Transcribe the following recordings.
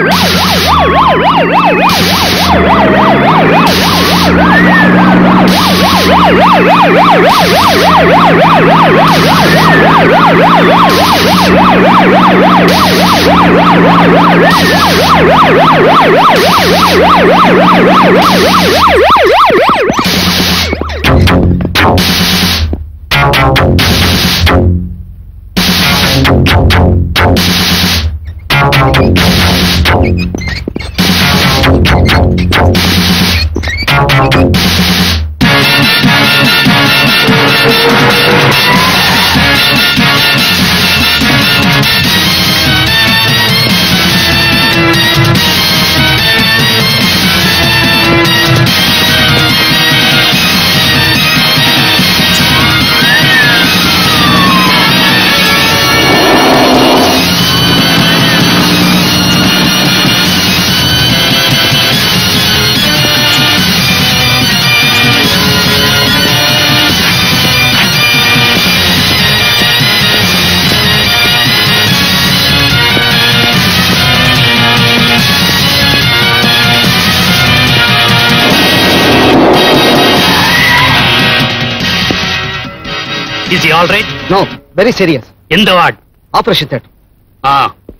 Is all right no very serious எந்த ward operation theatre ஆ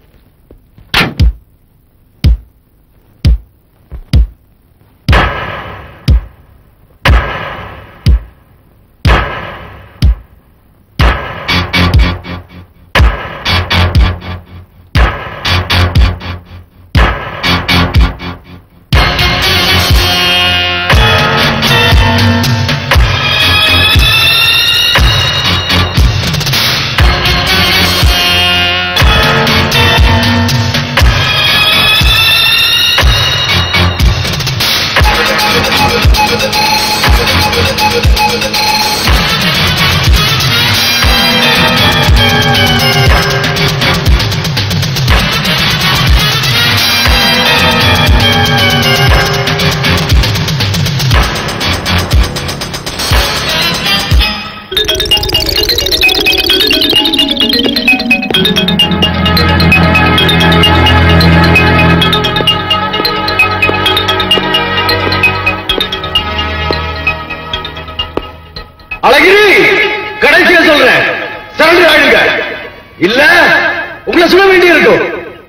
அழகிரி கடைசியா சொல்றேன் சரண்டர் ஆயிடுங்க இல்ல உங்களை சுட வேண்டி இருக்கும்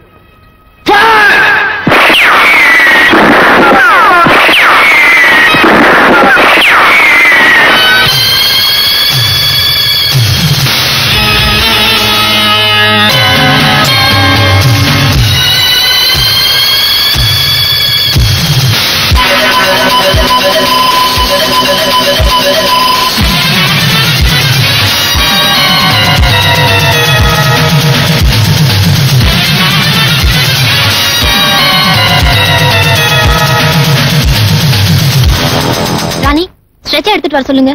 ராணி ஸ்ட்ரெச்சர் எடுத்துட்டு வர சொல்லுங்க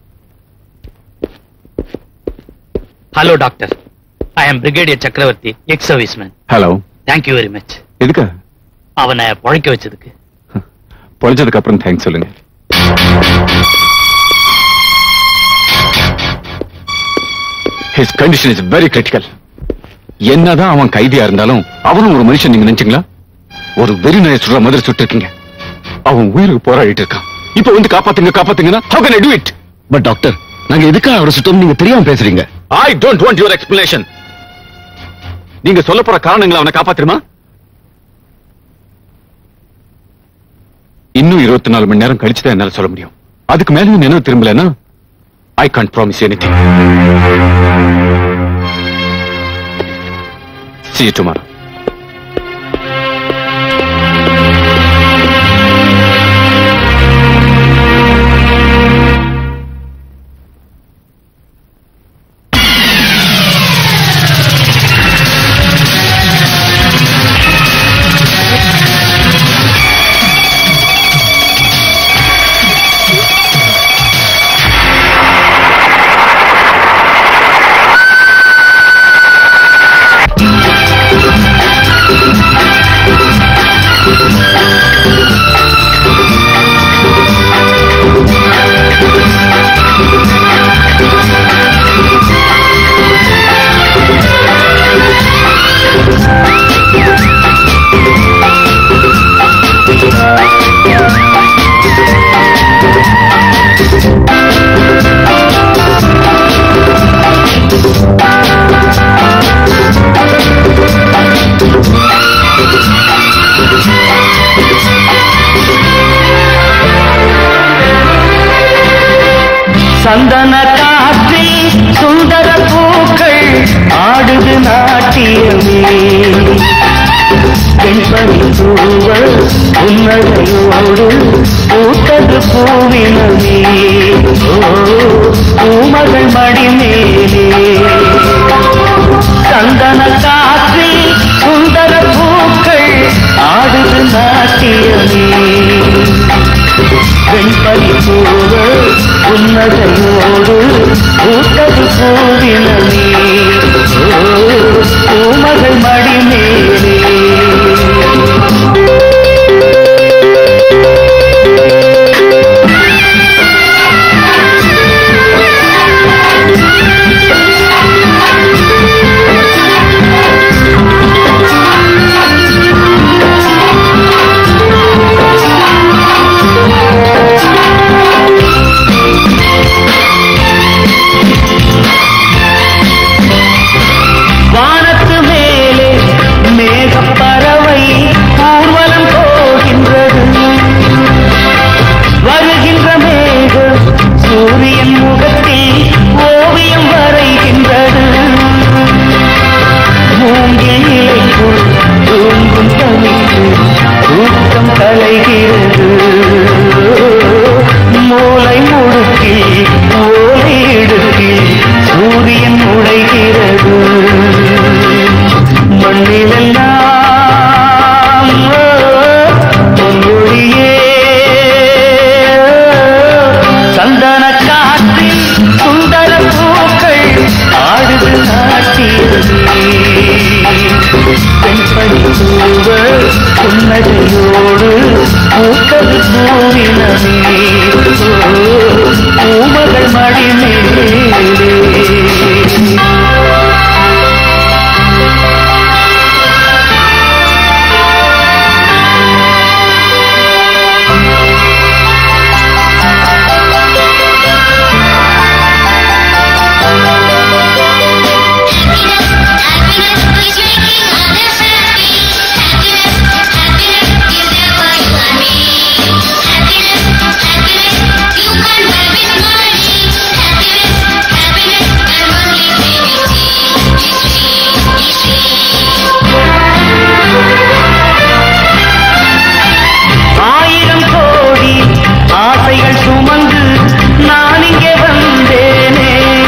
hello doctor I am brigadier Chakravarthy ex serviceman hello thank you very much எதுக்கு அவனை பழைக்க வச்சதுக்கு பொழைச்சதுக்கு அப்புறம் தேங்க்ஸ் சொல்லுங்க his condition is very critical என்னதான் அவன் கைதியா இருந்தாலும் அவனும் ஒரு மனுஷன் நீங்க நினைச்சீங்களா ஒரு வெறி நாய சுடுற மாதிரி சுட்டு இருக்கீங்க அவன் உயிருக்கு போராடிட்டு இருக்கான் இப்ப வந்து காப்பாத்துங்க காப்பாத்துங்கன்னா how can I do it but doctor நாங்க எதுக்காக அவரை சுத்தம் நீங்க தெரியாம பேசுறீங்க I don't want your explanation நீங்க சொல்ல போற காரணங்களை அவனை காப்பாத்துருமா இன்னும் இருபத்தி நாலு மணி நேரம் கழிச்சு தான் என்னால சொல்ல முடியும் அதுக்கு மேலும் நினைவு திரும்பலன்னா I can't promise anything See you tomorrow. Thank you. சந்தன காற்றில் சுந்தர பூக்கள் ஆடுது நாட்டியமே வெண்பனி தூவல் உன்னதையோடு பூத்தது பூவினமே ஓ பூமகள் மடிமேலே சந்தன காற்றில் சுந்தர பூக்கள் ஆடுது நாட்டியமே வெண்பனி பூவல் உன்னதையோடு பூத்தது பூவினமே ஓ பூமகள் மடிமேலே வானத்து மேலே மேகப்பறவை ஊர்வலம் போகின்றது வருகின்ற மேகம் சூரியன் முகத்தில் ஓவியம் வரைகின்றது மூங்கில் இலைக்குள் தூங்கும் தனிக்கு தூக்கம் கலைகிறது மூளை முடுக்கில் ஓலை இடுக்கில் சூரியன் உடைகிறது மண்ணிலெல்லாம் பொன்மொழியே சந்தன காற்றில் சுந்தர பூக்கள் ஆடுது நாட்டியமே பெண்படி பூவ புன்னகையோடு பூக்கது பூவினமே ஓ, பூமகள் மடிமேலே ஆயிரம் கோடி ஆசைகள் சுமந்து நான் இங்கே வந்தேனே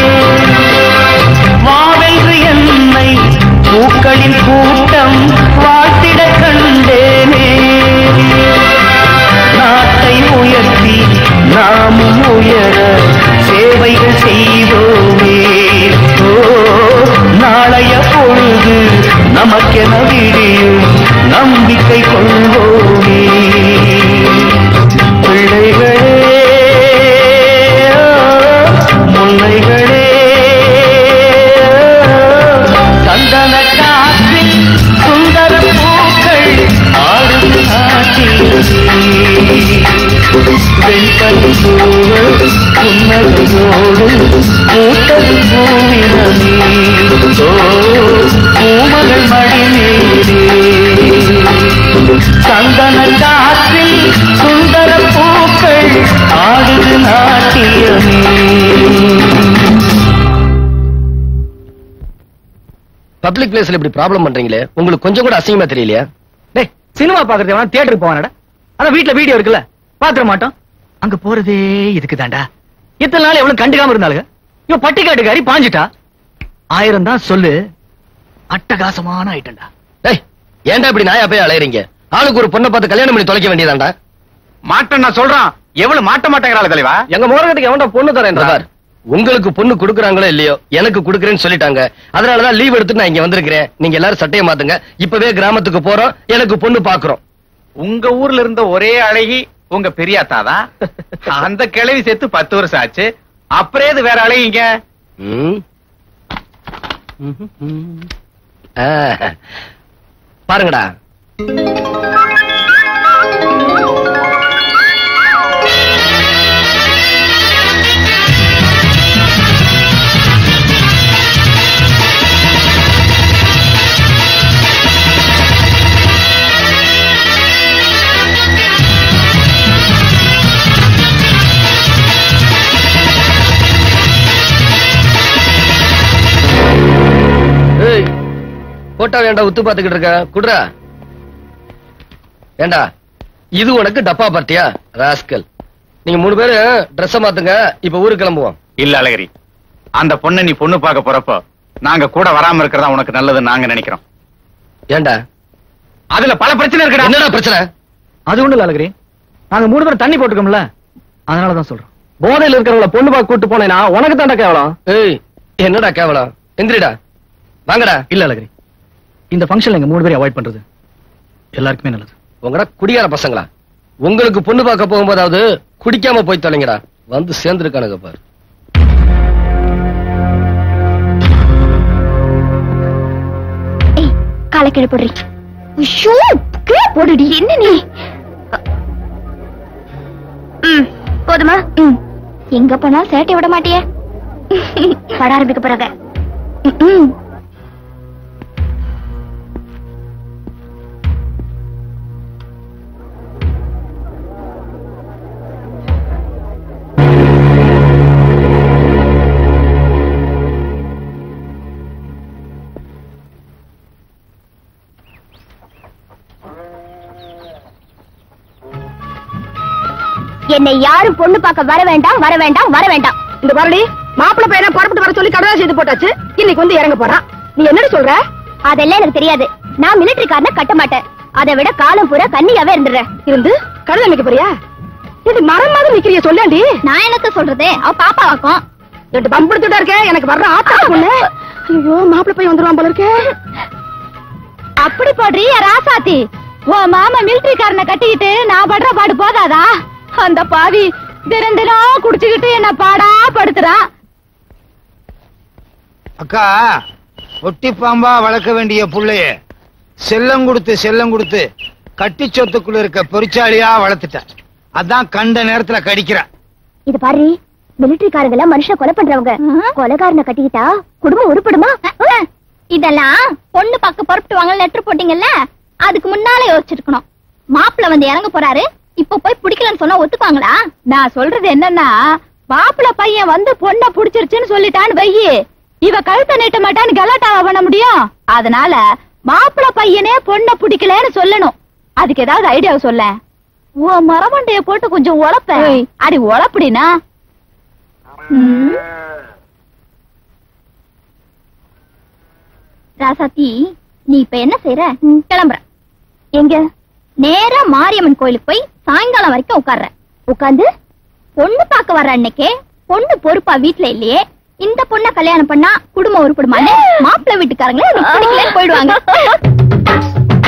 வாவென்று என்னை பூக்களின் கூட்டம் வாழ்த்திட கண்டேனே நாட்டை உயர்த்தி நாமும் உயர சேவைகள் செய்வோமே ஓ நாளைய பொழுது நமக்கென விடியும் நம்பிக்கை கொள்வோமே பிள்ளைகளே முல்லைகளே சந்தன காற்றில் சுந்தர பூக்கள் ஆடுது நாட்டிலே வெண்பனி பூவல் புன்னகையோடு பூத்தது பூவினமே ஓ பூமகள் மடிமேலே சந்தன காற்றில் சுந்தர பூக்கள் ஆடுது நாட்டியமே பப்ளிக் பிளேஸ்ல இப்படி ப்ராப்ளம் பண்றீங்களே உங்களுக்கு கொஞ்சம் கூட அசிங்கமா தெரியலையா டேய் சினிமா பாக்குறது வேணா தியேட்டருக்கு போவானடா அதான் வீட்ல வீடியோ இருக்குல்ல பாத்துற மாட்டோம் அங்க போறதே இதுக்கு தாண்டா இத்தனை நாள் எவ்வளவு கண்டுக்காம இருந்தாளுங்க இவன் பட்டிக்காட்டுக்காரி பாஞ்சிட்டா ஆயிரம் தான் சொல்லு அட்டகாசமான ஐட்டம்டா டேய் ஏன்டா இப்படி நாயா போய் அலையறீங்க ஆளுக்கு ஒரு பொண்ணை பார்த்து கல்யாணம் பண்ணி தொலைக்க வேண்டியதாண்டா மாட்டேன் நான் சொல்றான் எவ்வளவு மாட்ட மாட்டேங்கிறாள் தலைவா எங்க மோரகத்துக்கு எவன்டா பொண்ணு தரேன் உங்களுக்கு பொண்ணு குடுக்குறாங்களோ இல்லையோ எனக்கு குடுக்குறேன்னு சொல்லிட்டாங்க அதனாலதான் லீவ் எடுத்து நான் இங்க வந்திருக்கிறேன் நீங்க எல்லாரும் சட்டையை மாத்துங்க இப்பவே கிராமத்துக்கு போறோம் எனக்கு பொண்ணு பாக்குறோம் உங்க ஊர்ல இருந்த ஒரே அழகி உங்க பெரியாத்தா தான் அந்த கிழவி சேர்த்து பத்து வருஷம் ஆச்சு அப்புறம் ஏது வேற அழகிங்க ம். ஆ. பாருங்கடா போட்டா வேண்டாம் உத்து பாத்துக்கிட்டு இருக்க குடுறா ஏண்டா இது உனக்கு டப்பா பார்ட்டியா ராஸ்கல் நீங்க மூணு பேரு ட்ரெஸ் மாத்துங்க இப்ப ஊருக்கு கிளம்புவோம் இல்ல அழகிரி அந்த பொண்ணை நீ பொண்ணு பார்க்க போறப்போ நாங்க கூட வராம இருக்கிறதா உனக்கு நல்லதுன்னு நாங்க நினைக்கிறோம் ஏண்டா அதுல பல பிரச்சனை இருக்குடா என்னடா பிரச்சனை அது ஒண்ணு இல்ல அழகிரி நாங்க மூணு பேரும் தண்ணி போட்டுக்கோம்ல அதனாலதான் சொல்றோம் போதையில இருக்கிறவங்கள பொண்ணு பார்க்க கூட்டு போனேனா உனக்கு தாண்டா கேவலம் ஏய் என்னடா கேவலம் எந்திரிடா வாங்கடா இல்ல அழகிரி இந்த ஃபங்க்ஷன்ல எங்க மூணு பேரும் அவாய்ட் பண்றது எல்லாருக்குமே நல்லது உங்கடா குடிகார பசங்களா உங்களுக்கு பொண்ணு பார்க்க போகும்போதாவது குடிக்காம போய் தொலைங்கடா வந்து சேர்ந்துருக்கானுங்க பாரு ஏய் காலை கீழே போடுறி ஐயோ கீழே போடுடி என்ன நீ ம் போதுமா ம் எங்க போனாலும் சேட்டை விட மாட்டியே பட ஆரம்பிக்க போறாங்க ம் என்னை யாரும் பொண்ணு பார்க்க வர வேண்டாம் வர வேண்டாம் வர வேண்டாம் இந்த பாருடி மாப்பிள்ளை பையனை புறப்பட்டு வர சொல்லி கடவுளை செய்து போட்டாச்சு இன்னைக்கு வந்து இறங்க போறான் நீ என்னடி சொல்ற அதெல்லாம் எனக்கு தெரியாது நான் மிலிட்டரி காரனை கட்ட மாட்டேன் அதை விட காலம் பூரா கன்னியாவே இருந்துடுறேன் இருந்து கழுத நிக்க போறியா இது மரம் மாதிரி நிக்கிறிய சொல்லாண்டி நான் எனக்கு சொல்றது அவ பாப்பா வாக்கும் ரெண்டு பம்பு எடுத்துட்டா இருக்க எனக்கு வர்ற ஆத்தா பொண்ணு ஐயோ மாப்பிள்ளை பையன் வந்துருவான் போல இருக்கே அப்படி போடுறிய ராசாத்தி உன் மாமா மிலிட்டரி காரனை கட்டிக்கிட்டு நான் படுற பாடு போதாதா அந்த பாவி தினம் தினம் குடிச்சுக்கிட்டு என்ன பாடா படுத்துறான் அக்கா ஒட்டி பாம்பா வளர்க்க வேண்டிய புள்ளைய செல்லம் கொடுத்து செல்லம் கொடுத்து கட்டி சொத்துக்குள்ள இருக்க பொறிச்சாலியா வளர்த்துட்ட அதான் கண்ட நேரத்துல கடிக்கிற இது பாரு மிலிட்டரி காரங்க எல்லாம் மனுஷன் கொலை பண்றவங்க கொலைகாரனை கட்டிக்கிட்டா குடும்பம் உருப்படுமா இதெல்லாம் பொண்ணு பார்க்க புறப்பட்டு வாங்க லெட்டர் போட்டீங்கல்ல அதுக்கு முன்னால யோசிச்சிருக்கணும் மாப்பிள்ள வந்து இறங்க போறாரு இப்ப போய் பிடிக்கலன்னு சொன்னா ஒத்துப்பாங்களா நான் சொல்றது என்னன்னா மாப்பிள்ள பையன் வந்து பொண்ண புடிச்சிருச்சுன்னு சொல்லிட்டான்னு வையி இவ கழுத்த நீட்ட மாட்டான்னு கலாட்டாவா பண்ண முடியும் அதனால மாப்பிள்ள பையனே பொண்ண பிடிக்கலன்னு சொல்லணும் அதுக்கு ஏதாவது ஐடியா சொல்ல உன் மரமண்டைய போட்டு கொஞ்சம் உழப்ப அடி உழப்படினா ராசாத்தி நீ இப்ப என்ன செய்யற கிளம்புற எங்க நேரா மாரியம்மன் கோயிலுக்கு போய் சாயங்காலம் வரைக்கும் உட்கார்ற உட்கார்ந்து பொண்ணு பார்க்க வர்ற அன்னைக்கே பொண்ணு பொறுப்பா வீட்ல இல்லையே இந்த பொண்ண கல்யாணம் பண்ணா குடும்பம் உருப்படுமான்னு மாப்பிள்ளை வீட்டுக்காரங்களே உனக்கு பிடிக்கலன்னு போயிடுவாங்க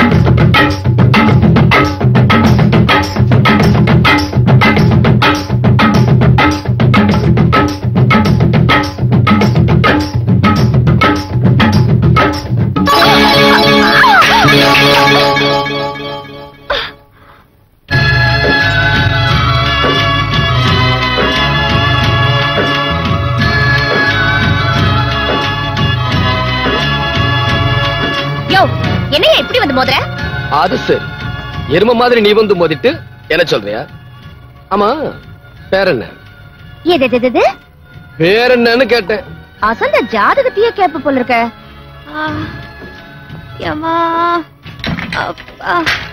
யோ என்னையா இப்படி வந்து மோதுற அது சரி எரும மாதிரி நீ வந்து மோதிட்டு என்ன சொல்றியா ஆமா பேர் என்ன எது எது, எது, எது பேர் என்னன்னு கேட்டேன் அசந்த ஜாதகத்தையே கேப்ப போல இருக்க ஆ, யம்மா, அப்பா.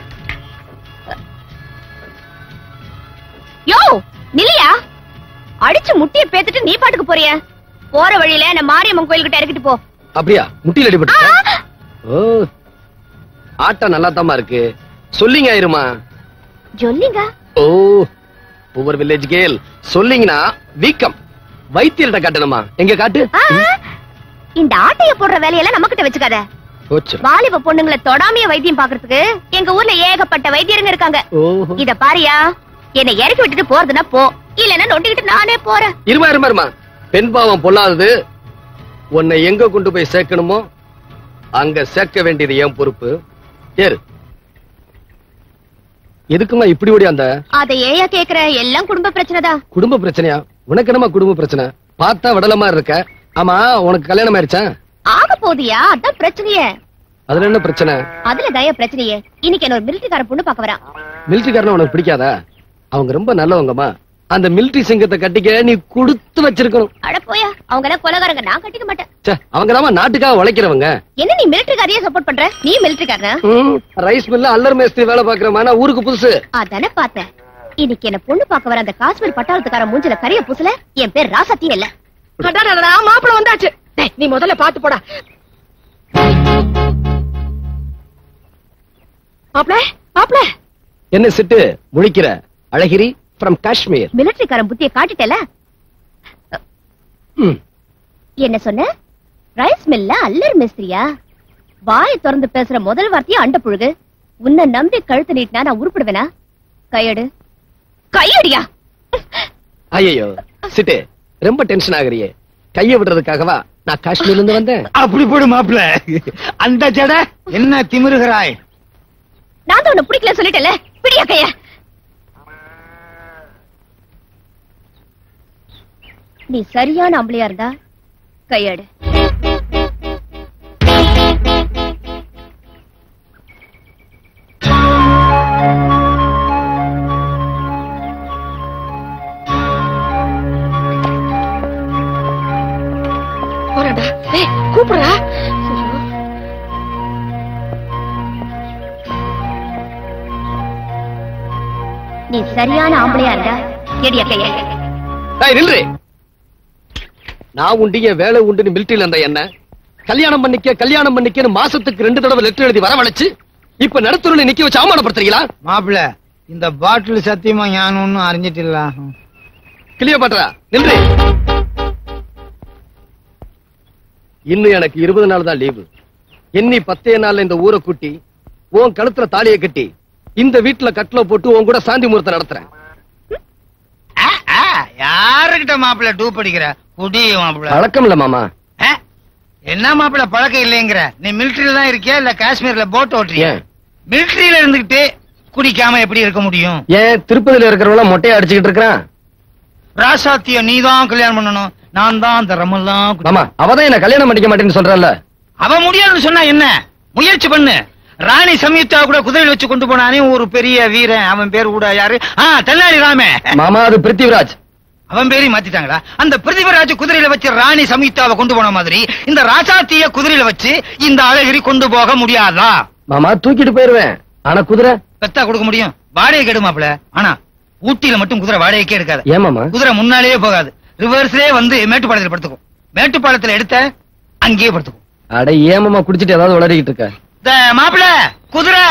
யோ நில்லையா அடிச்சு முட்டிய பேத்துட்டு நீ பாட்டுக்கு போறிய போற வழியில என்ன மாரியம்மன் கோயில்கிட்ட இறக்கிட்டு போ அப்படியா முட்டியில் அடிபட்டு ஓ ஆட்டம் நல்லா இருக்கு சொல்லிங்க ஆயிருமா சொல்லிங்க ஓ ஒவ்வொரு வில்லேஜ் கேல் சொல்லிங்கன்னா வீக்கம் வைத்தியர்கிட்ட காட்டணுமா எங்க காட்டு ஆ, இந்த ஆட்டைய போடுற வேலையெல்லாம் நம்ம கிட்ட வச்சுக்காத போச்சு வாலிப பொண்ணுங்களை தொடாமைய வைத்தியம் பாக்குறதுக்கு எங்க ஊர்ல ஏகப்பட்ட வைத்தியருங்க இருக்காங்க ஓஹோ இத பாரியா என்னை இறக்கி விட்டுட்டு போறதுன்னா போ இல்லன்னா நொண்டிக்கிட்டு நானே போறேன் இருமா இருமா இருமா பெண் பாவம் பொல்லாதது உன்னை எங்க கொண்டு போய் சேர்க்கணுமோ அங்க சேர்க்க வேண்டியது என் பொறுப்பு ஏறு எதுக்குமா இப்படி ஓடி அந்த அதை ஏயா கேக்குற எல்லாம் குடும்ப பிரச்சனைதான் குடும்ப பிரச்சனையா உனக்கு என்னமா குடும்ப பிரச்சனை பார்த்தா விடல மாதிரி இருக்க ஆமா உனக்கு கல்யாணம் ஆயிடுச்சா ஆக போதியா அதான் பிரச்சனையே அதுல என்ன பிரச்சனை அதுல தய பிரச்சனையே இன்னைக்கு என்ன ஒரு மிலிட்டரிக்கார பொண்ணு பார்க்க வரான் மிலிட்டரிக்காரன உனக்கு பிடிக்காதா அவங்க ரொம்ப நல்லவங்கம்மா அந்த மிலிட்டரி சிங்கத்தை கட்டிக்க நீ கொடுத்து வச்சிருக்கணும் அட போயா அவங்க எல்லாம் கொலகாரங்க நான் கட்டிக்க மாட்டேன் அவங்க நாட்டுக்காக உழைக்கிறவங்க என்ன நீ மிலிட்டரிக்காரையே சப்போர்ட் பண்ற நீ மிலிட்டரிக்காரனா ம், ரைஸ் மில்ல அல்லர் மேஸ்திரி வேலை பாக்குறமா நான் ஊருக்கு புதுசு அதானே பார்த்தேன் இன்னைக்கு என்ன பொண்ணு பார்க்க வர அந்த காஷ்மீர் பட்டாளத்துக்கார மூஞ்சில கரிய பூசல என் பேர் ராசத்தியே இல்ல அடடடடா, மாப்பிள வந்தாச்சு டேய், நீ முதல்ல பாத்து போடா மாப்பிள மாப்பிள என்ன சிட்டு முழிக்கிற அழகிரி ஃப்ரம் காஷ்மீர் மிலிட்டரிக்காரன் புத்திய காட்டிட்டல ம். என்ன சொன்ன ரைஸ் மில்ல அல்லர் மிஸ்திரியா வாயை திறந்து பேசுற முதல் வார்த்தையே அண்ட புழுகு உன்னை நம்பி கழுத்து நீட்டினா நான் உருப்பிடுவேனா கையடு கையடியா ஐயோ சிட்டு ரொம்ப டென்ஷன் ஆகுறியே கைய விடுறதுக்காகவா நான் காஷ்மீர்ல இருந்து வந்தேன் அப்படி போடு மாப்பிள அந்த ஜட என்ன திமிருகிறாய் நான் தான் உன்னை பிடிக்கல சொல்லிட்டேன்ல பிடியா கைய நீ சரியான அம்பளையா இருந்தா கையடு போறடா டேய் கூப்பிடுறா நீ சரியான ஆம்பளையா இருந்தா எடியா கைய டேய் நில்று நான் உண்டு என் வேலை உண்டுன்னு மிலிட்டரியில இருந்த என்ன கல்யாணம் பண்ணிக்க கல்யாணம் பண்ணிக்கன்னு மாசத்துக்கு ரெண்டு தடவை லெட்டர் எழுதி வரவழைச்சு இப்ப நடுத்துறையில நிக்க வச்சு அவமானப்படுத்துறீங்களா மாப்பிள இந்த பாட்டில் சத்தியமா ஞானம் ஒன்னும் அறிஞ்சிட்டில்ல கிளிய பண்றா நில்று இன்னும் எனக்கு இருபது நாள் தான் லீவு எண்ணி பத்தே நாள்ல இந்த ஊரை கூட்டி உன் கழுத்துல தாலியை கட்டி இந்த வீட்டுல கட்டில போட்டு உன் கூட சாந்தி முகூர்த்தம் நடத்துறேன் யாருகிட்ட மாப்பிள டூ படிக்கிற குடி மாப்பிள பழக்கம் இல்ல மாமா ஆ? என்ன மாப்பிள பழக்கம் இல்லைங்கிற நீ மிலிட்டரியில தான் இருக்கியா இல்ல காஷ்மீர்ல போட் ஓட்டுறியா ஏன்? மிலிட்டரியில இருந்துகிட்டு குடிக்காம எப்படி இருக்க முடியும் ஏன் திருப்பதியில இருக்கிறவங்க மொட்டையை அடிச்சுக்கிட்டு இருக்கிறான் ராசாத்திய நீ தான் கல்யாணம் பண்ணணும் நான் தான் அந்த ரமெல்லாம் குடி- மாமா அவதான் என்ன கல்யாணம் பண்ணிக்க மாட்டேன்னு சொல்றல்ல அவ முடியாதுன்னு சொன்னா என்ன முயற்சி பண்ணு ராணி சம்யுக்தா கூட குதிரையில் வச்சு கொண்டு போனானே ஒரு பெரிய வீரன் அவன் பேர் கூட யாரு ஆ தென்னாலி ராமே மாமா அது பிருத்திவிராஜ் அவன் பேரையும் மாத்திட்டாங்களா அந்த பிருத்திவிராஜ் குதிரையில வச்சு ராணி சம்யுக்தாவை கொண்டு போன மாதிரி இந்த ராசாத்திய குதிரையில வச்சு இந்த அழகிரி கொண்டு போக முடியாதா மாமா தூக்கிட்டு போயிருவேன் ஆனா குதிரை பெத்தா கொடுக்க முடியும் வாடகை கெடுமாப்ல ஆனா ஊட்டியில மட்டும் குதிரை வாடகைக்கே எடுக்காது ஏன் மாமா குதிரை முன்னாலேயே போகாது ரிவர்ஸ்லயே வந்து மேட்டுப்பாளையத்துல படுத்துக்கும் மேட்டுப்பாளையத்துல எடுத்த அங்கேயே படுத்துக்கும் அட ஏமாமா குடிச்சிட்டு ஏதாவது உளறிக்கிட்டு இருக்க இந்த மாப்பிள குதிரை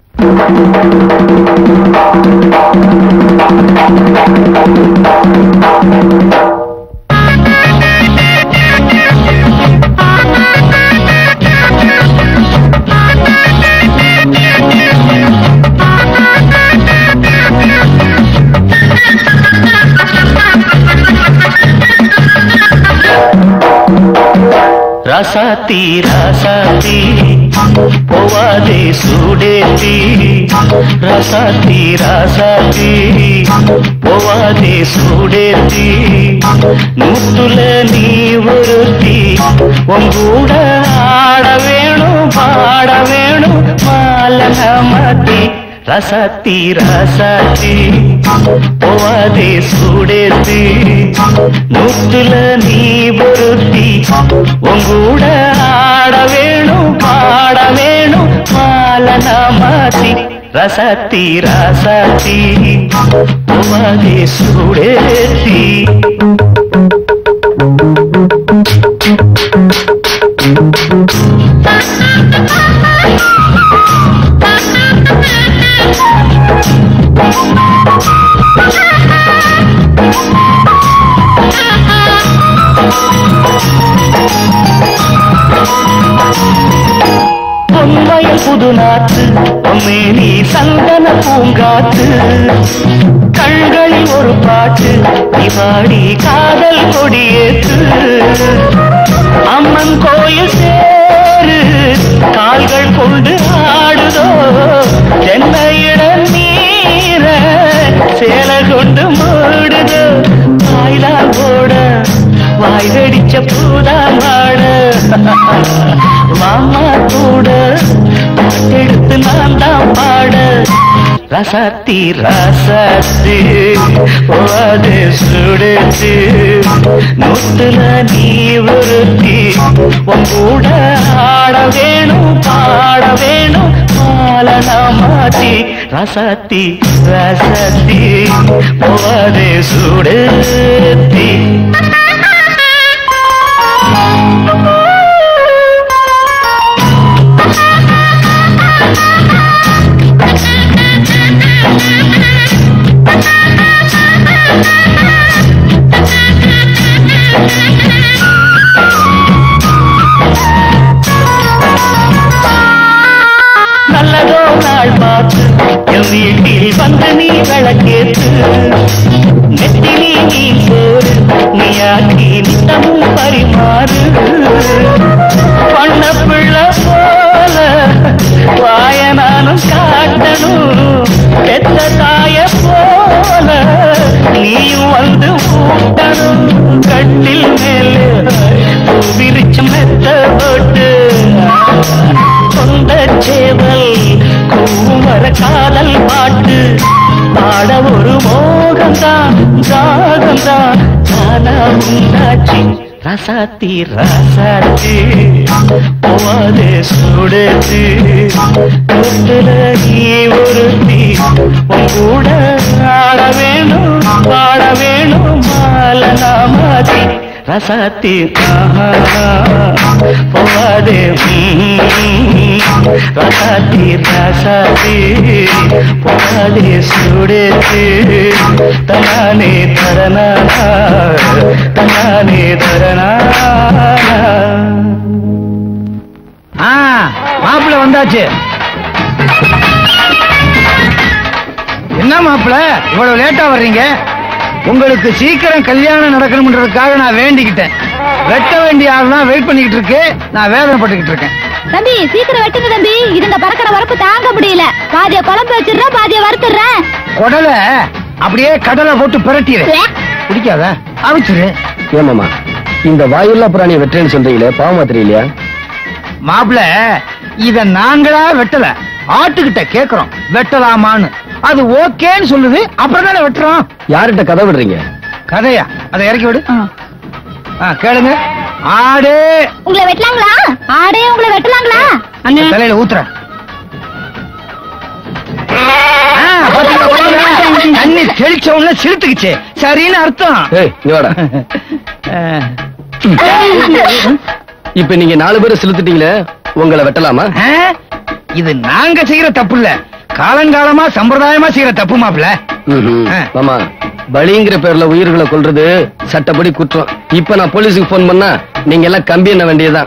ரசாத்தி ரசாத்தி போவாதே சூடேத்தி ரசாத்தி ரசாத்தி போவாதே சூடேத்தி நூத்துல நீ ஒருத்தி உங்கூட ஆட வேணும் பாட வேணும் மாலன மாத்தி ரசாத்தி ரசாத்தி போவாதே சூடேத்தி நூத்துல நீ ஒருத்தி உங்கூட ஆட வேணும் பாட வேணும் மாலன மாத்தி ரசத்தி ரசத்தி போவாதே சூடேத்தி பொன்மயம் புது நாத்து பொம்மேனி சந்தன பூங்காத்து கண்களில் ஒரு பாட்டு இவாடி காதல் கொடியேத்து அம்மன் கோயில் சேரு கால்கள் கொண்டு ஆடுதோ தென்னையிட நீர சேல கொண்டு மூடுதோ வாய்தான் போட வாய் வெடிச்ச பூதான் வாட மாமா கூட பாட்டெடுத்து நான் தான் பாட ரசத்தி ரசத்தி போவாது சுடுச்சு நூத்துல நீ ஒருத்தி உன் கூட ஆட வேணும் பாட வேணும் மாலனா மாத்தி ரசத்தி ரசத்தி போவாது சுடுத்தி நல்லதோ நாள் பார்த்து என் வீட்டில் வந்து நீ விளக்கேற்று நெத்திலி நீ சோறு நீ ஆக்கி நித்தமும் பரிமாறு பண்ண பிள்ளை போல வாய நானும் காட்டணும் பெத்த தாய போல நீயும் வந்து ஊட்டணும் கட்டில் மேலே விரிச்சு மெத்த போட்டு சொந்த சேவல் கூவர காதல் பாட்டு பாட ஒரு மோகம்தான் ஜாகம்தான் நானா உண்டாச்சி ரசாத்தி ரசாத்தி போவாதே சுடுது தொட்டுல நீ ஒருத்தி உன் கூட ஆட வேணும் பாட வேணும் மாலனா மாத்தி ரசாத்தி ஆஹா, போவாதே ம், ரசாத்தி ரசாத்தி போவாதே சுடுது தனானே தரணா தனானே தரணா ஆ மாப்பிள்ள வந்தாச்சு என்ன மாப்பிள்ள இவ்வளவு லேட்டா வர்றீங்க உங்களுக்கு சீக்கிரம் கல்யாணம் நடக்கணும்ன்றதுக்காக நான் வேண்டிக்கிட்டேன் வெட்ட வேண்டிய ஆள்லாம் வெயிட் பண்ணிக்கிட்டு இருக்கு நான் வேதனைப்பட்டுக்கிட்டு இருக்கேன் தம்பி சீக்கிரம் வெட்டுங்க தம்பி இதுங்க பறக்கிற வரப்பு தாங்க முடியல பாதிய குழம்பு வச்சிடுறேன் பாதிய வறுத்துடுறேன் குடலை அப்படியே கடலை போட்டு பிரட்டிடு பிடிக்காத அவிச்சிரு ஏமாமா இந்த வாயுல்லா பிராணியை வெட்டுறேன்னு சொல்றீங்களே பாவமா தெரியலையா மாப்பிள இத நாங்களா வெட்டல ஆட்டுக்கிட்ட கேக்குறோம் வெட்டலாமான்னு அது ஓகேன்னு சொல்லுது அப்புறம் தானே வெட்டுறோம் யார்கிட்ட கதை விடுறீங்க கதையா அதை இறக்கி விடு ஆ, கேளுங்க ஆடு உங்களை வெட்டலாங்களா ஆடே உங்களை வெட்டலாங்களா தலையில ஊத்துறேன் ஆ, பாத்தீங்களா, பாத்தீங்களா? தண்ணி தெளிச்ச உடனே சிறுத்துக்குச்சு சரின்னு அர்த்தம் ஏய் இங்க வாடா ஆ. இப்ப நீங்க நாலு பேரை செலுத்திட்டீங்களே உங்களை வெட்டலாமா ஆ? இது நாங்க செய்யற தப்பு இல்ல காலங்காலமா சம்பிரதாயமா செய்யற தப்பு மாப்பிள்ள ம்ஹும். ஆ. மாமா பலிங்கிற பேர்ல உயிர்களை கொல்றது சட்டப்படி குற்றம் இப்ப நான் போலீஸுக்கு போன் பண்ணா நீங்க எல்லாம் கம்பி என்ன வேண்டியதுதான்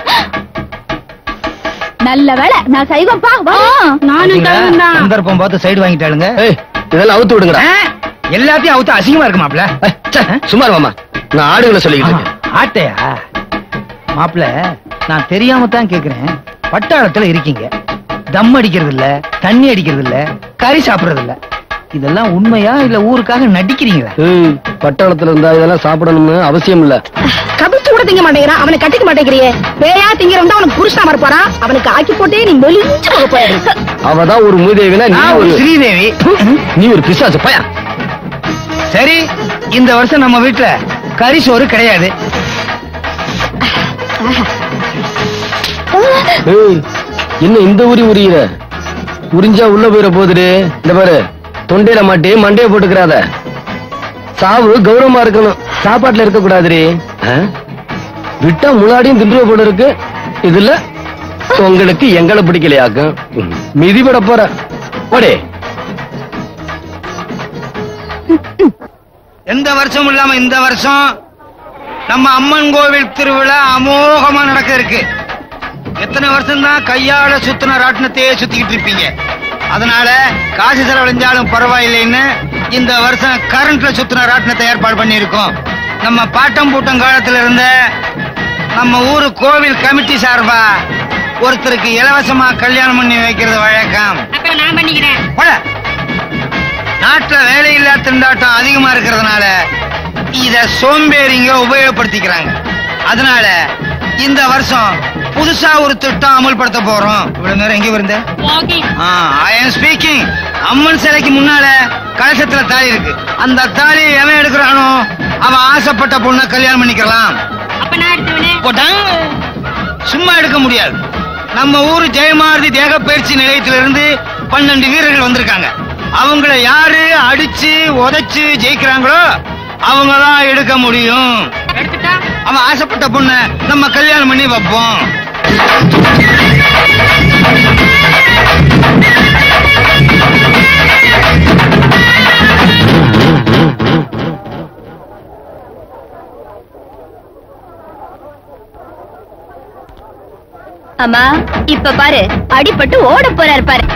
நல்ல வேலை நான் சைவப்பா வா பாத்தீங்களா? சந்தர்ப்பம் பார்த்து சைடு வாங்கிட்டாளுங்க ஏய் இதெல்லாம் அவுத்து விடுங்கடா ஆ? எல்லாத்தையும் அவுத்து அசிங்கமா இருக்கு மாப்பிள்ள ஏய், ச்சே, சும்மா இரு மாமா நான் ஆடுகளை சொல்லிக்கிட்டு இருக்கேன் ஆட்டையா மாப்பிள்ள நான் தெரியாம தான் கேக்குறேன் பட்டாளத்துல இருக்கீங்க தம் அடிக்கிறது இல்ல தண்ணி அடிக்கிறது இல்ல கறி சாப்பிடுறது இல்ல இதெல்லாம் உண்மையா இல்ல ஊருக்காக நடிக்கிறீங்களா ஏய், பட்டாளத்துல இருந்தா இதெல்லாம் சாப்பிடணும்னு அவசியம் இல்ல கபிச்சு கூட திங்க மாட்டேங்கிறான் அவனை கட்டிக்க மாட்டேங்கிறியே பேயா திங்கிறவன் அவனுக்கு புருஷனா வரப்போறான் அவனுக்கு ஆக்கி போட்டே நீ மெலிஞ்சு போக போயிடு அவதான் ஒரு மூதேவினா நீ நான் ஒரு ஒரு ஸ்ரீதேவி நீ ஒரு பிசாசு பயா சரி இந்த வருஷம் நம்ம வீட்டுல கறி சோறு கிடையாது ஏய், என்ன இந்த உரி உரியிற உறிஞ்சா உள்ள போயிட போகுதுடு இந்த பாரு தொண்டையில மாட்டி மண்டைய போட்டுக்கிறாத சாவு கௌரவமா இருக்கணும் சாப்பாட்டுல இருக்க கூடாதுரி விட்டா முன்னாடியும் திண்டுவ போல இருக்கு இதுல உங்களுக்கு எங்களை பிடிக்கலையாக்கும் ம், மிதிபட போற ஓடே எந்த வருஷமும் இல்லாம இந்த வருஷம் நம்ம அம்மன் கோவில் திருவிழா அமோகமா நடக்க இருக்கு எத்தனை வருஷம் தான் கையால சுத்தின ராட்டினத்தையே சுத்திக்கிட்டு இருப்பீங்க அதனால காசு செலவழிஞ்சாலும் பரவாயில்லைன்னு இந்த வருஷம் கரண்ட்ல சுத்தின ராட்டினத்தை ஏற்பாடு பண்ணியிருக்கோம் நம்ம பாட்டம் பூட்டம் காலத்துல இருந்த நம்ம ஊரு கோவில் கமிட்டி சார்பா ஒருத்தருக்கு இலவசமா கல்யாணம் பண்ணி வைக்கிறது வழக்கம் நான் பண்ணிக்கிறேன் போட. நாட்டுல வேலையில்லா திண்டாட்டம் அதிகமா இருக்கிறதுனால இத சோம்பேறிங்க உபயோகப்படுத்திக்கிறாங்க அதனால இந்த வருஷம் புதுசா ஒரு திட்டம் அமல்படுத்த போறோம் இவ்வளவு நேரம் எங்க இருந்த ஐ எம் ஸ்பீக்கிங் அம்மன் சிலைக்கு முன்னால கலசத்துல தாலி இருக்கு அந்த தாலி எவன் எடுக்கிறானோ அவன் ஆசைப்பட்ட பொண்ணை கல்யாணம் பண்ணிக்கலாம் போட்டான். சும்மா எடுக்க முடியாது நம்ம ஊரு ஜெயமாரதி தேக பயிற்சி நிலையத்திலிருந்து பன்னெண்டு வீரர்கள் வந்திருக்காங்க அவங்கள யாரு அடிச்சு உதைச்சு ஜெயிக்கிறாங்களோ அவங்க தான் எடுக்க முடியும் அவன் ஆசைப்பட்ட பொண்ண நம்ம கல்யாணம் பண்ணி வைப்போம் அம்மா இப்ப பாரு அடிபட்டு ஓட போறாரு பாரு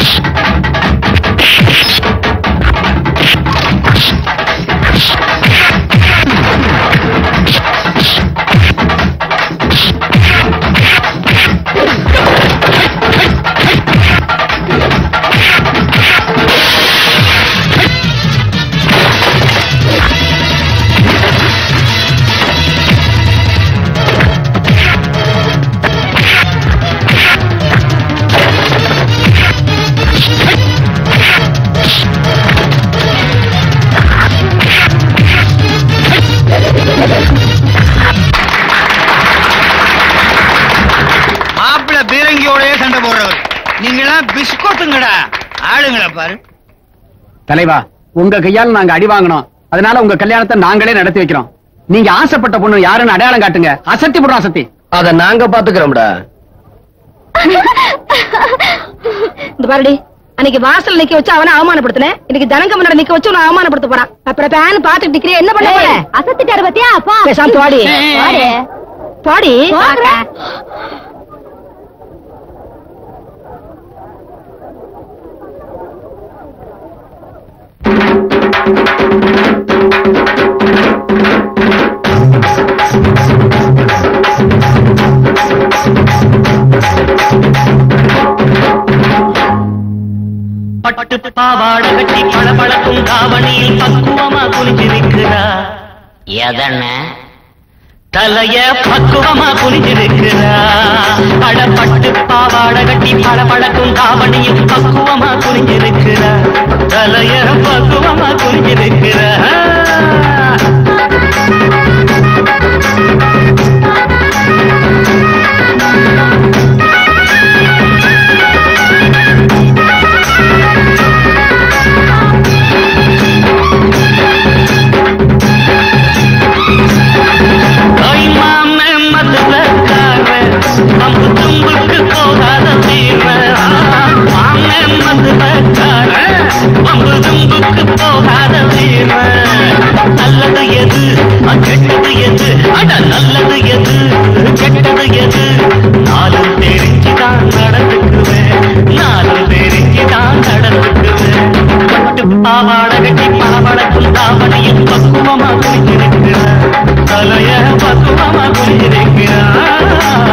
மாப்பிள்ள பீரங்கியோடய சண்டை போடுறவர் நீங்களாம் பிஸ்கோட்டுங்கடா ஆளுங்களா பாரு தலைவா உங்க கையால நாங்க அடி வாங்கினோம் அதனால உங்க கல்யாணத்தை நாங்களே நடத்தி வைக்கிறோம் நீங்க ஆசைப்பட்ட பொண்ணு யாருன்னு அடையாளம் காட்டுங்க அசத்தி போடுறோம் அசத்தி அத நாங்க பாத்துக்கிறோம்டா இந்த பாருடி அன்னைக்கு வாசல் நிக்க வச்சு அவனை அவமானப்படுத்தினேன் இன்னைக்கு ஜனங்க முன்னாடி நிக்க வச்சு உன்னை அவமானப்படுத்த போறான் அப்புறம் பேன் பாத்துட்டு நிக்கிறிய என்ன பண்ண போற அசத்திட்டாரு பத்தியா அப்பா பேசாம பாடி பாரு. பாடி போடுறேன். பட்டு பாவாடை கட்டி பளபளக்கும் தாவணியில் பக்குவமா குனிஞ்சு நிற்கிறா எதன தலைய பக்குவமா குனிஞ்சு நிற்கிறா அடப்பட்டு பாவாடை கட்டி பளபளக்கும் தாவணியில் பக்குவமா குனிஞ்சு நிற்கிறா தலைய பக்குவமா குனிஞ்சு நிற்கிறா ஓய் மாமே மதுரக்கார, அம்பு தும்புக்கு போகாத வீர. மாமே மதுரக்கார, அம்பு தும்புக்கு போகாத வீர. நல்லது எது அ, கெட்டது எது அட நல்லது எது கெட்டது எது நாலு தெரிஞ்சுதான் நடந்துக்குவேன் நாலு தெரிஞ்சுதான் நடந்துக்குவேன் பட்டு பாவாடை கட்டி பாவடக்கும் தாவணியும் பக்குவமா குடிச்சிருக்கிறார் தலைய பக்குவமா குடிச்சிருக்கிறார்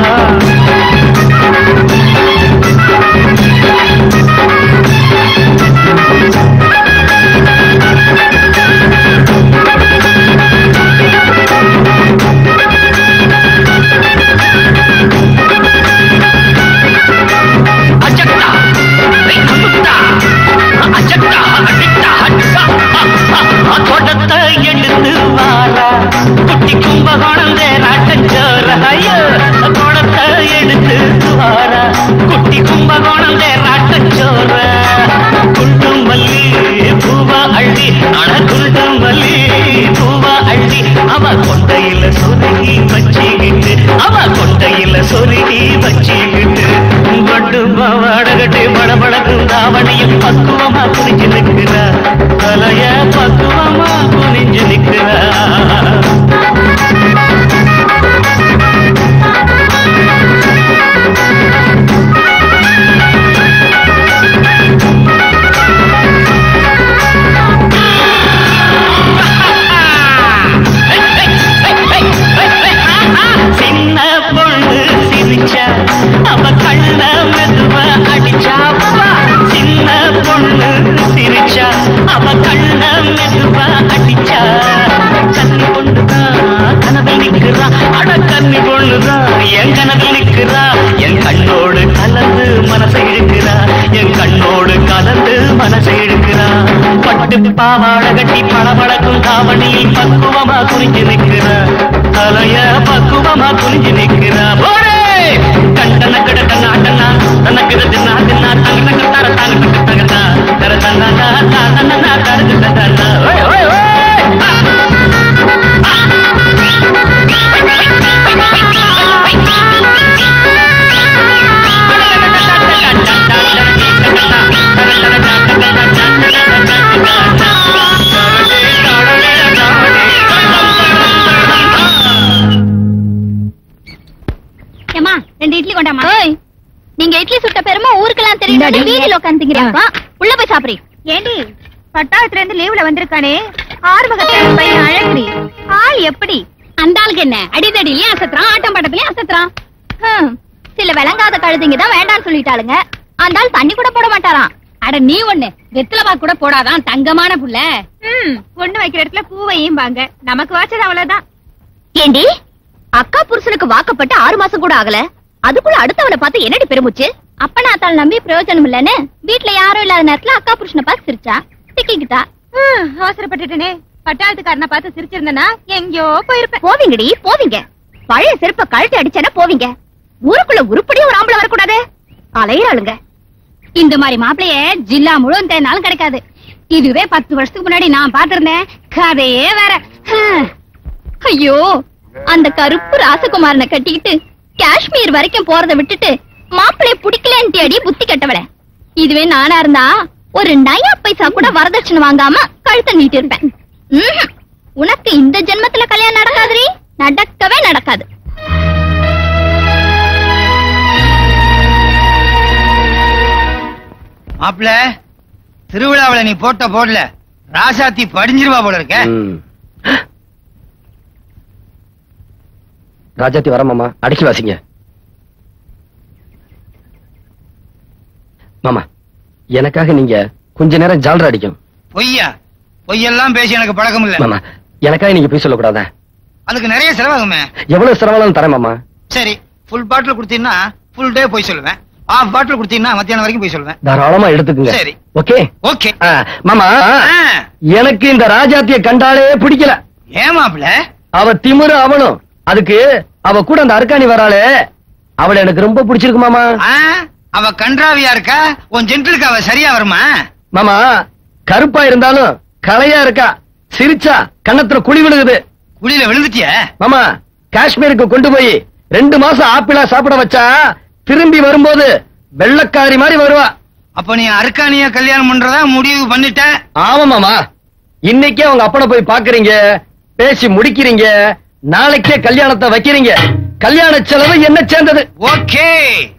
அச்சட்டா ஐ அமுத்தா அச்சட்டா அடிட்டா அச்சா தோட்டத்தை எடுத்து வாரா குட்டி கும்பகோணம் தேராட்டஞ்சோர ஐயோ தோட்டத்தை எடுத்து வாரா குட்டி கும்பகோணம் தேராட்டஞ்சோர குண்டும் மல்லி பூவா அள்ளி அட குண்டும் மல்லி பூவா அள்ளி அவ கொண்டையில சொருகி வச்சுக்கிட்டு அவ கொண்டையில சொருகி வச்சுக்கிட்டு பட்டு பாவாடகட்டி படபடக்கும் தாவணியும் பக்குவமா குனிஞ்சு நிற்கிறா தலைய பக்குவமா குனிஞ்சு நிற்கிறா சின்ன பொண்ணு சிரிச்சா அவ கண்ண மெதுவா அடிச்சா சின்ன பொண்ணு சிரிச்சா அவ கண்ண பட்டு பாவாடை கட்டி பளபளக்கும் தாவணியில் பக்குவமா குறிஞ்சு நிற்கிறா தலைய பக்குவமா குறிஞ்சு நிற்கிறா போடே கண்டன கிடக்க நாட்டனா தனக்கு தின்னா தின்னா தங்க தங்க தர தங்க தங்க தகதா தர தன்னா தன்னா தருக்கு தன்னா ஓய் ஓய் ஓய் ஏமா ரெண்டு இட்லி கொண்டாமா நீங்க இட்லி சுட்ட பெருமை ஊருக்கெல்லாம் தெரியும் இந்தாடி. வீதியில உட்காந்துங்கிறப்பா உள்ள போய் சாப்பிடுறீ ஏண்டி பட்டாளத்துல இருந்து லீவ்ல வந்திருக்கானே ஆறுமுகத்தோட பையன் அழகுடி ஆள் எப்படி அந்த ஆளுக்கு என்ன அடிதடிலயும் அசத்துறான் ஆட்டம் பாட்டத்திலயும் அசத்துறான் ஹம், சில விளங்காத கழுதைங்க தான் வேண்டாம்னு சொல்லிட்டாளுங்க அந்த ஆள் தண்ணி கூட போட மாட்டாராம் அட நீ ஒண்ணு வெத்தலமா கூட போடாதான் தங்கமான புள்ள பொண்ணு வைக்கிற இடத்துல பூவையும் வாங்க நமக்கு வாச்சது அவ்வளவுதான் ஏண்டி அக்கா புருஷனுக்கு வாக்கப்பட்டு ஆறு மாசம் கூட ஆகல அதுக்குள்ள அடுத்தவனை பார்த்து என்னடி பெருமுச்சு அப்ப நான் நம்பி பிரயோஜனம் இல்லன்னு வீட்ல யாரும் இல்லாத நேரத்துல அக்கா புருஷனை பார்த்து சிரிச்சா திக்கிக்கிட்டா அவசரப்பட்டுட்டனே பட்டாளத்துக்காரனை பார்த்து சிரிச்சிருந்தனா எங்கேயோ போயிருப்பேன் போவீங்கடி போவீங்க பழைய செருப்ப கழட்டி அடிச்சேன்னா போவீங்க ஊருக்குள்ள உருப்படி ஒரு ஆம்பளை வரக்கூடாது அலையிறாளுங்க இந்த மாதிரி மாப்பிளைய ஜில்லா முழுவதும் தேடினாலும் கிடைக்காது இதுவே பத்து வருஷத்துக்கு முன்னாடி நான் பாத்திருந்தேன் கதையே வேற ஹம். ஐயோ அந்த கருப்பு ராசகுமாரனை கட்டிக்கிட்டு காஷ்மீர் வரைக்கும் போறத விட்டுட்டு மாப்பிளைய பிடிக்கலன்ட்டு அடி புத்தி கட்டவள இதுவே நானா இருந்தா ஒரு நயா பைசா கூட வரதட்சணை வாங்காம கழுத்தை நீட்டி இருப்பேன் ம்ஹும். உனக்கு இந்த ஜென்மத்துல கல்யாணம் நடக்காதுரி நடக்கவே நடக்காது மாப்பிள திருவிழாவுல நீ போட்ட போடல ராசாத்தி படிஞ்சிருவா போல இருக்க ம். ராஜாத்தி வர மாமா அடக்கி வாசிங்க மாமா எனக்காக நீங்க கொஞ்ச நேரம் ஜால்ரா அடிக்கும் பொய்யா பொய்யெல்லாம் பேசி எனக்கு பழக்கம் இல்ல மாமா எனக்காக நீங்க போய் சொல்லக்கூடாதா அதுக்கு நிறைய செலவாகுமே எவ்வளவு சிரமம் தரேன் மாமா சரி ஃபுல் பாட்டில் கொடுத்தீங்கன்னா ஃபுல் டே போய் சொல்லுவேன் ஆஃப் பாட்டில் கொடுத்தீங்கன்னா மத்தியானம் வரைக்கும் போய் சொல்லுவேன் தாராளமா எடுத்துக்குங்க சரி. ஓகே ஓகே ஆ, மாமா எனக்கு இந்த ராஜாத்திய கண்டாலே பிடிக்கல ஏன் மாப்பிள அவ திமிரு அவனும் அதுக்கு அவ கூட அந்த அர்க்காணி வராளே அவளை எனக்கு ரொம்ப பிடிச்சிருக்கு மாமா ஆ, அவ கன்றாவியா இருக்கா உன் ஜென்டிலுக்கு அவ சரியா வருமா மாமா கருப்பா இருந்தாலும் கலையா இருக்கா சிரிச்சா கண்ணத்துல குழி விழுகுது குழியில விழுந்துட்டிய மாமா காஷ்மீருக்கு கொண்டு போய் ரெண்டு மாசம் ஆப்பிளா சாப்பிட வச்சா திரும்பி வரும்போது வெள்ளக்காரி மாதிரி வருவா அப்ப நீ அருக்காணிய கல்யாணம் பண்றதா முடிவு பண்ணிட்ட ஆமா மாமா இன்னைக்கே அவங்க அப்பனை போய் பாக்குறீங்க பேசி முடிக்கிறீங்க நாளைக்கே கல்யாணத்தை வைக்கிறீங்க கல்யாண செலவு என்ன சேர்ந்தது ஓகே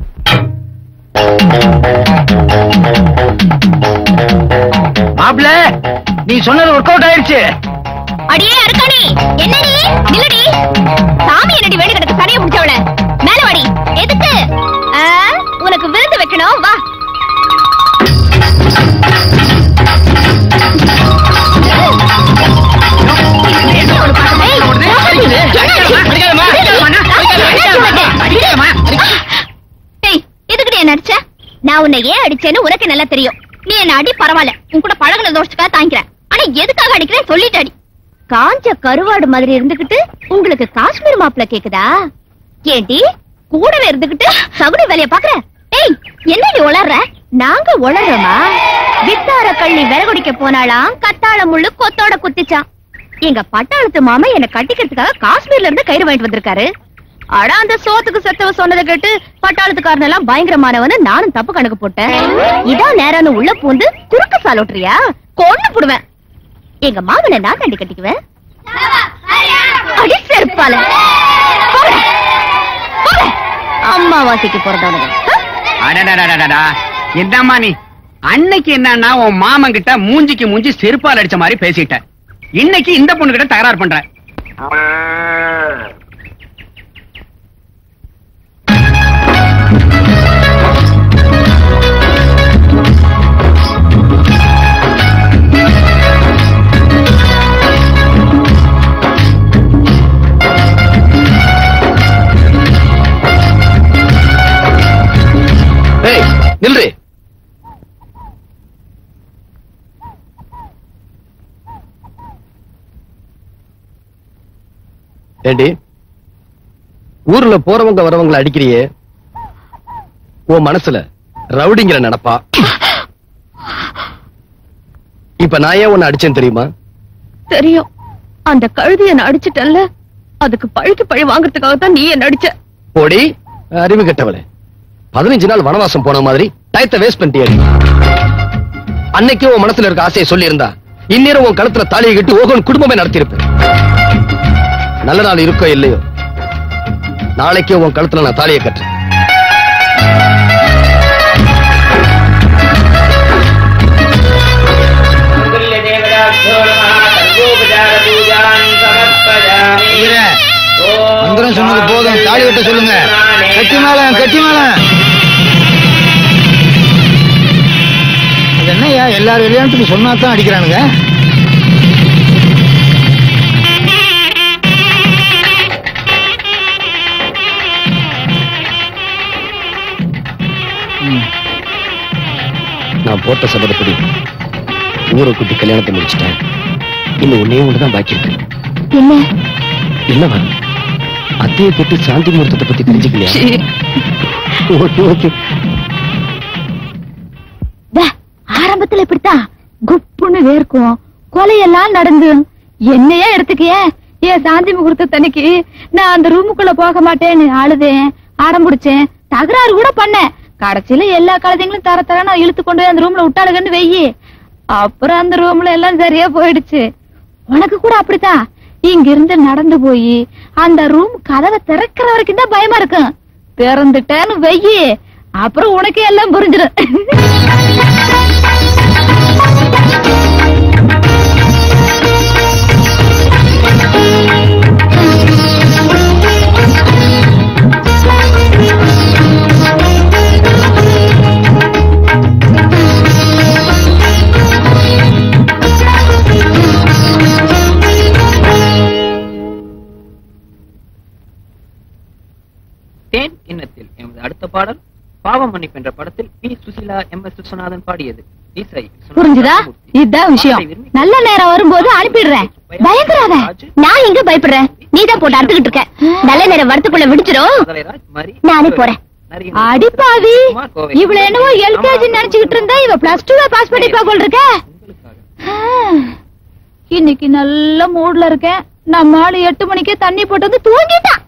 மாப்பிள நீ சொன்னது ஒர்க் அவுட் ஆயிடுச்சு அடியே அருக்காணி என்னடி நில்லடி சாமி என்னடி வேடி கிடக்கு சடைய முடிச்சவள மேல வாடி எதுக்கு ஆ, உனக்கு விருந்து வைக்கணும் வா ஏய், எதுக்குடி என்ன அடிச்ச நான் உன்னை ஏன் அடிச்சேன்னு உனக்கு நல்லா தெரியும் நீ என்ன அடி பரவாயில்ல உன் கூட பழகுன தோஷத்துக்காக தாங்கிக்கிறேன் ஆனா எதுக்காக அடிக்கிறேன் சொல்லிட்டு அடி காஞ்ச கருவாடு மாதிரி இருந்துகிட்டு உங்களுக்கு காஷ்மீர் மாப்பிள கேக்குதா ஏண்டி கூடவே இருந்துகிட்டு சகுனி வேலைய பாக்குற ஏய் என்னடி உளர்ற நாங்க உளறோமா வித்தார கள்ளி விறகுடிக்க போனாலாம் கத்தாழ முள்ளு கொத்தோட குத்திச்சான் எங்க பட்டாளத்து மாமா என்ன கட்டிக்கிறதுக்காக காஷ்மீர்ல இருந்து கயிறு வாங்கிட்டு வந்திருக்காரு அட அந்த சோத்துக்கு செத்தவ சொன்னதை கேட்டு பட்டாளத்துக்காரன் எல்லாம் பயங்கரமானவன்னு நானும் தப்பு கணக்கு போட்டேன் இதான் நேரம்னு உள்ள பூந்து குறுக்கு சாலோட்டுறியா கொன்னு புடுவேன் எங்க மாமனை நான் தாண்டி கட்டிக்குவேன் அடி செருப்பால போடா, போடா. அம்மாவாசைக்கு பிறந்தவனுங்க ஆ? அடடடடடா என்னம்மா நீ அன்னைக்கு என்னன்னா உன் மாமன் கிட்ட மூஞ்சிக்கு மூஞ்சி செருப்பால் அடிச்ச மாதிரி பேசிட்ட இன்னைக்கு இந்த பொண்ணு கிட்ட தகராறு பண்ற ஏய் நில்று ஏண்டி ஊர்ல போறவங்க வரவங்களை அடிக்கிறியே உன் மனசுல ரவுடிங்கிற நினப்பா இப்ப நான் ஏன் உன்னை அடிச்சேன் தெரியுமா தெரியும் அந்த கழுதிய நான் அடிச்சிட்டல்ல அதுக்கு பழிக்கு பழி வாங்குறதுக்காக தான் நீ என்ன அடிச்ச போடி அறிவு கெட்டவளே பதினஞ்சு நாள் வனவாசம் போன மாதிரி டயத்தை வேஸ்ட் பண்ணிட்டியடி அன்னைக்கு உன் மனசுல இருக்க ஆசையை சொல்லி இருந்தா இந்நேரம் உன் கழுத்துல தாலியை கட்டி ஓகன் குடும்பமே நடத்தியிருப்பேன் நல்ல நாள் இருக்கோ இல்லையோ நாளைக்கே உன் கழுத்துல நான் தாலியை கட்டுறேன் ஐயரே, மந்திரம் சொன்னது போதும் தாலி கட்ட சொல்லுங்க கட்டி மேளம் கட்டி மேளம் அது என்னய்யா எல்லாரும் விளையாட்டுக்கு சொன்னா தான் அடிக்கிறானுங்க நான் போட்ட சபதப்படி ஊரை கூட்டி கல்யாணத்தை முடிச்சிட்டேன் இன்னும் ஒன்னே ஒண்ணுதான் பாக்கி இருக்கு என்ன என்னவா அத்தையை தொட்டு சாந்தி முகூர்த்தத்தை பத்தி தெரிஞ்சுக்கலையா ஓகே ஓகே வே, ஆரம்பத்துல இப்படித்தான் குப்புன்னு வேர்க்கும் கொலையெல்லாம் நடந்து என்னையே எடுத்துக்கிய ஏன் சாந்தி முகூர்த்தத்தன்னைக்கு நான் அந்த ரூமுக்குள்ள போக மாட்டேன்னு அழுதேன் அடம் பிடிச்சேன் தகராறு கூட பண்ணேன் கடைசியில எல்லா கழுதைங்களும் தர தர நான் இழுத்து கொண்டு போய் அந்த ரூம்ல விட்டாளுகன்னு வெயி அப்புறம் அந்த ரூம்ல எல்லாம் சரியா போயிடுச்சு உனக்கு கூட அப்படித்தான் இங்க இருந்து நடந்து போய் அந்த ரூம் கதவை திறக்கிற வரைக்கும் தான் பயமா இருக்கும் திறந்துட்டேன்னு வெயி அப்புறம் உனக்கே எல்லாம் புரிஞ்சிடும் தேன் கிண்ணத்தில் எமது அடுத்த பாடல் பாவம் மன்னிப்பு என்ற படத்தில் P Susheela M S Viswanathan பாடியது இசை புரிஞ்சுதா இதுதான் விஷயம் நல்ல நேரம் வரும்போது அனுப்பிடுறேன் பயந்துராத நான் எங்க பயப்படுறேன் நீதான் போட்டு அறுத்துக்கிட்டு இருக்க நல்ல நேரம் வரத்துக்குள்ள விடிச்சிரும் நானே போறேன் அடிப்பாவி இவ்வளவு என்னவோ எல்கேஜி நினைச்சுக்கிட்டு இருந்தா இவ பிளஸ் டூ பாஸ் பண்ணிப்பா போல் இருக்க ஆ, இன்னைக்கு நல்ல மூட்ல இருக்கேன் நம்ம ஆளு எட்டு மணிக்கே தண்ணி போட்டு வந்து தூங்கிட்டான்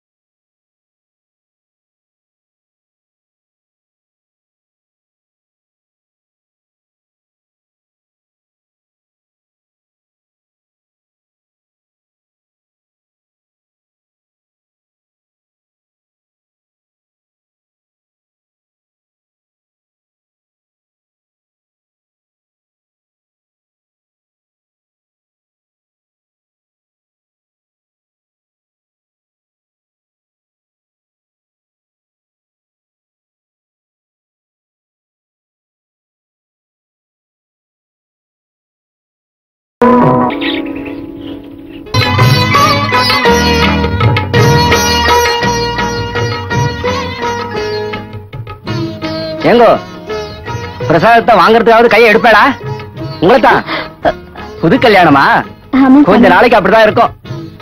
ஏங்கோ பிரசாதத்தை வாங்குறதுக்காவது கையை எடுப்பேடா உங்களைத்தான் புது கல்யாணமா கொஞ்ச நாளைக்கு அப்படிதான் இருக்கும்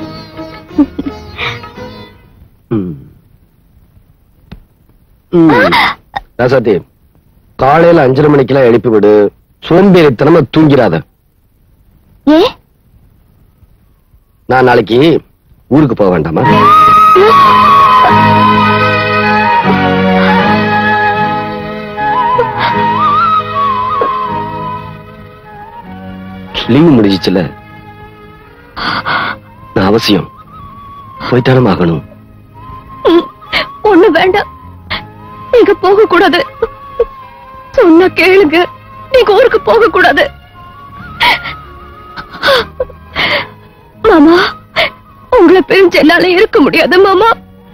ராசாத்தி காலையில அஞ்சரை மணிக்கெல்லாம் எழுப்பி விடு சோம்பேறித்தனமா தூங்கிறாத ஏ நான் நாளைக்கு ஊருக்கு போக வேண்டாமா லீவு முடிஞ்சிச்சுல நான் அவசியம் போய்த்தானம் ஆகணும் ஒண்ணு வேண்டாம் நீங்க போக கூடாது சொன்ன கேளுங்க நீங்க ஊருக்கு போக கூடாது மாமா உங்களை பிரிஞ்சு என்னால இருக்க முடியாது மாமா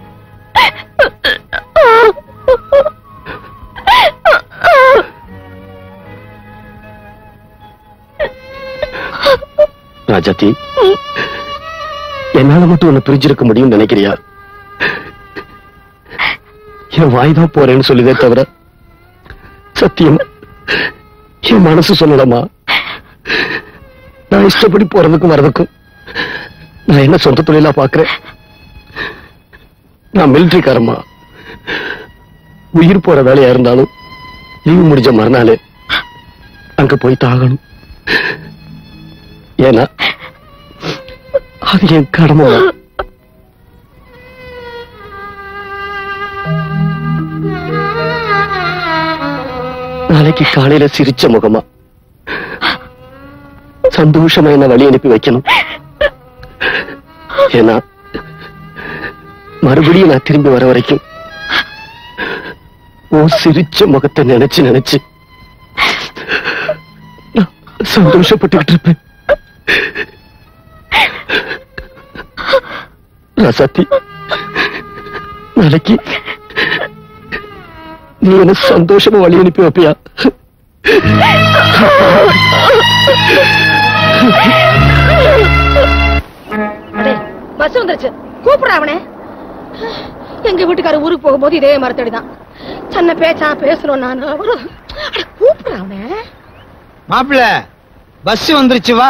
ராஜாத்தி என்னால மட்டும் உன்னை பிரிஞ்சிருக்க முடியும்னு நினைக்கிறியா என் வாய் தான் போறேன்னு சொல்லுதே தவிர சத்தியம் என் மனசு சொல்லலமா நான் இஷ்டப்படி போறதுக்கும் வர்றதுக்கும் நான் என்ன சொந்த தொழிலா பாக்குறேன் நான் மிலிட்டரிக்காரம்மா உயிர் போற வேலையா இருந்தாலும் லீவு முடிஞ்ச மறுநாள் அங்க போய் தாகணும் ஏன்னா அது என் கடமை நாளைக்கு காலையில சிரிச்ச முகமா சந்தோஷமா என்ன வழி அனுப்பி வைக்கணும் ஏன்னா மறுபடியும் நான் திரும்பி வர வரைக்கும் உன் சிரிச்ச முகத்தை நினைச்சு நினைச்சு நான் சந்தோஷப்பட்டுக்கிட்டு இருப்பேன் ரசத்தி நாளைக்கு நீ என்ன சந்தோஷமா வழி அனுப்பி வைப்பியா பஸ் வந்துருச்சு கூப்பிடுற அவனே எங்க வீட்டுக்கார ஊருக்கு போகும்போது இதே மரத்தடிதான் சின்ன பேச்சா பேசணும் நான் அவரு- அட, கூப்பிடுற அவனே மாப்பிள பஸ் வந்துருச்சு வா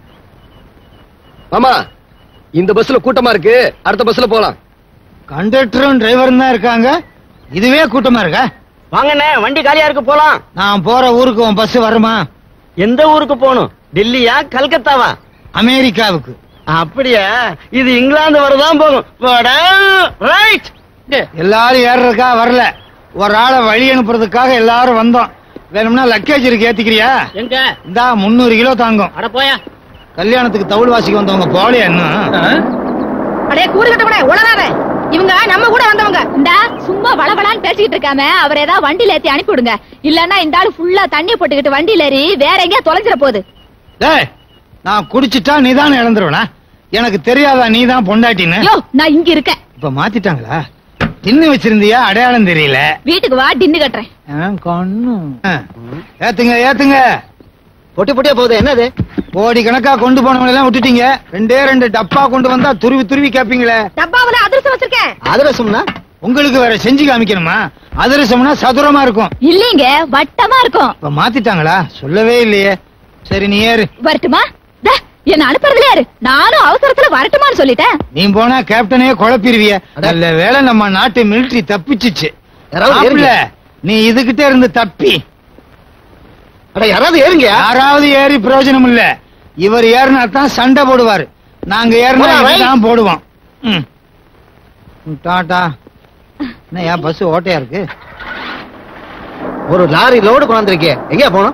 மாமா இந்த பஸ்ல கூட்டமா இருக்கு அடுத்த பஸ்ல போலாம் கண்டக்டரும் டிரைவரும் தான் இருக்காங்க இதுவே கூட்டமா இருக்கா வாங்கண்ணே வண்டி காலியா இருக்கு போலாம் நான் போற ஊருக்கு உன் பஸ் வருமா எந்த ஊருக்கு போகணும் டெல்லியா கல்கத்தாவா அமெரிக்காவுக்கு அப்படியா இது இங்கிலாந்து வரதான் போகும் ரைட் எல்லாரும் ஏறுறதுக்கா வரல ஒரு ஆளை வழி அனுப்புறதுக்காக எல்லாரும் வந்தோம் வேணும்னா லக்கேஜ் இருக்கு ஏத்திக்கிறியா எங்க இந்தா முந்நூறு கிலோ தாங்கும் அட போயா கல்யாணத்துக்கு தவுள் வாசிக்க வந்தவங்க போலையா இன்னும் அடே கூறு கட்டவனே உளராத இவங்க நம்ம கூட வந்தவங்க இந்தா சும்மா வளவளான்னு பேசிக்கிட்டு இருக்காம அவர் ஏதாவது வண்டியில ஏத்தி அனுப்பி விடுங்க இல்லன்னா இந்த ஆளு ஃபுல்லா தண்ணி போட்டுக்கிட்டு வண்டியில ஏறி வேற எங்கேயா தொலைஞ்சிட போகுது டேய் நான் குடிச்சிட்டா நீதான் இழந்துருவனா எனக்கு தெரியாதா நீதான் பொண்டாட்டின்னு யோ நான் இங்க இருக்கேன் இப்ப மாத்திட்டாங்களா தின்னு வச்சிருந்தியா அடையாளம் தெரியல வீட்டுக்கு வா டின்னு கட்டுறேன் ஆ, கண்ணு ஆ, ஏத்துங்க ஏத்துங்க பொட்டி பொட்டியா போகுது என்னது கோடி கணக்கா கொண்டு போனவங்க எல்லாம் விட்டுட்டீங்க ரெண்டே ரெண்டு டப்பா கொண்டு வந்தா துருவி துருவி கேப்பீங்களே டப்பாவுல அதிர்ஷ்டம் வச்சிருக்கேன் அதிரசம்னா உங்களுக்கு வேற செஞ்சு காமிக்கணுமா அதிரசம்னா சதுரமா இருக்கும் இல்லீங்க வட்டமா இருக்கும் இப்ப மாத்திட்டாங்களா சொல்லவே இல்லையே சரி நீ ஏறு வரட்டுமா தா, என்ன அனுப்புறதுல யாரு நானும் அவசரத்துல வரட்டுமான்னு சொல்லிட்டேன் நீ போனா கேப்டனே குழப்பிருவிய நல்ல வேளை நம்ம நாட்டு மிலிட்டரி தப்பிச்சுச்சு யாராவது மாப்பிள்ளை, ஏறுங்க. நீ இதுகிட்ட இருந்து தப்பி அட யாராவது ஏறுங்க யாராவது ஏறி பிரயோஜனம் இல்ல இவர் ஏறினா தான் சண்டை போடுவாரு நாங்க ஏறினா போடா, வை. தான் போடுவோம் ம். ம், டாடா என்ன ஏன் பஸ் ஓட்டையா இருக்கு ஒரு லாரி லோடு கொண்டாந்துருக்கே எங்கேயா போனோம்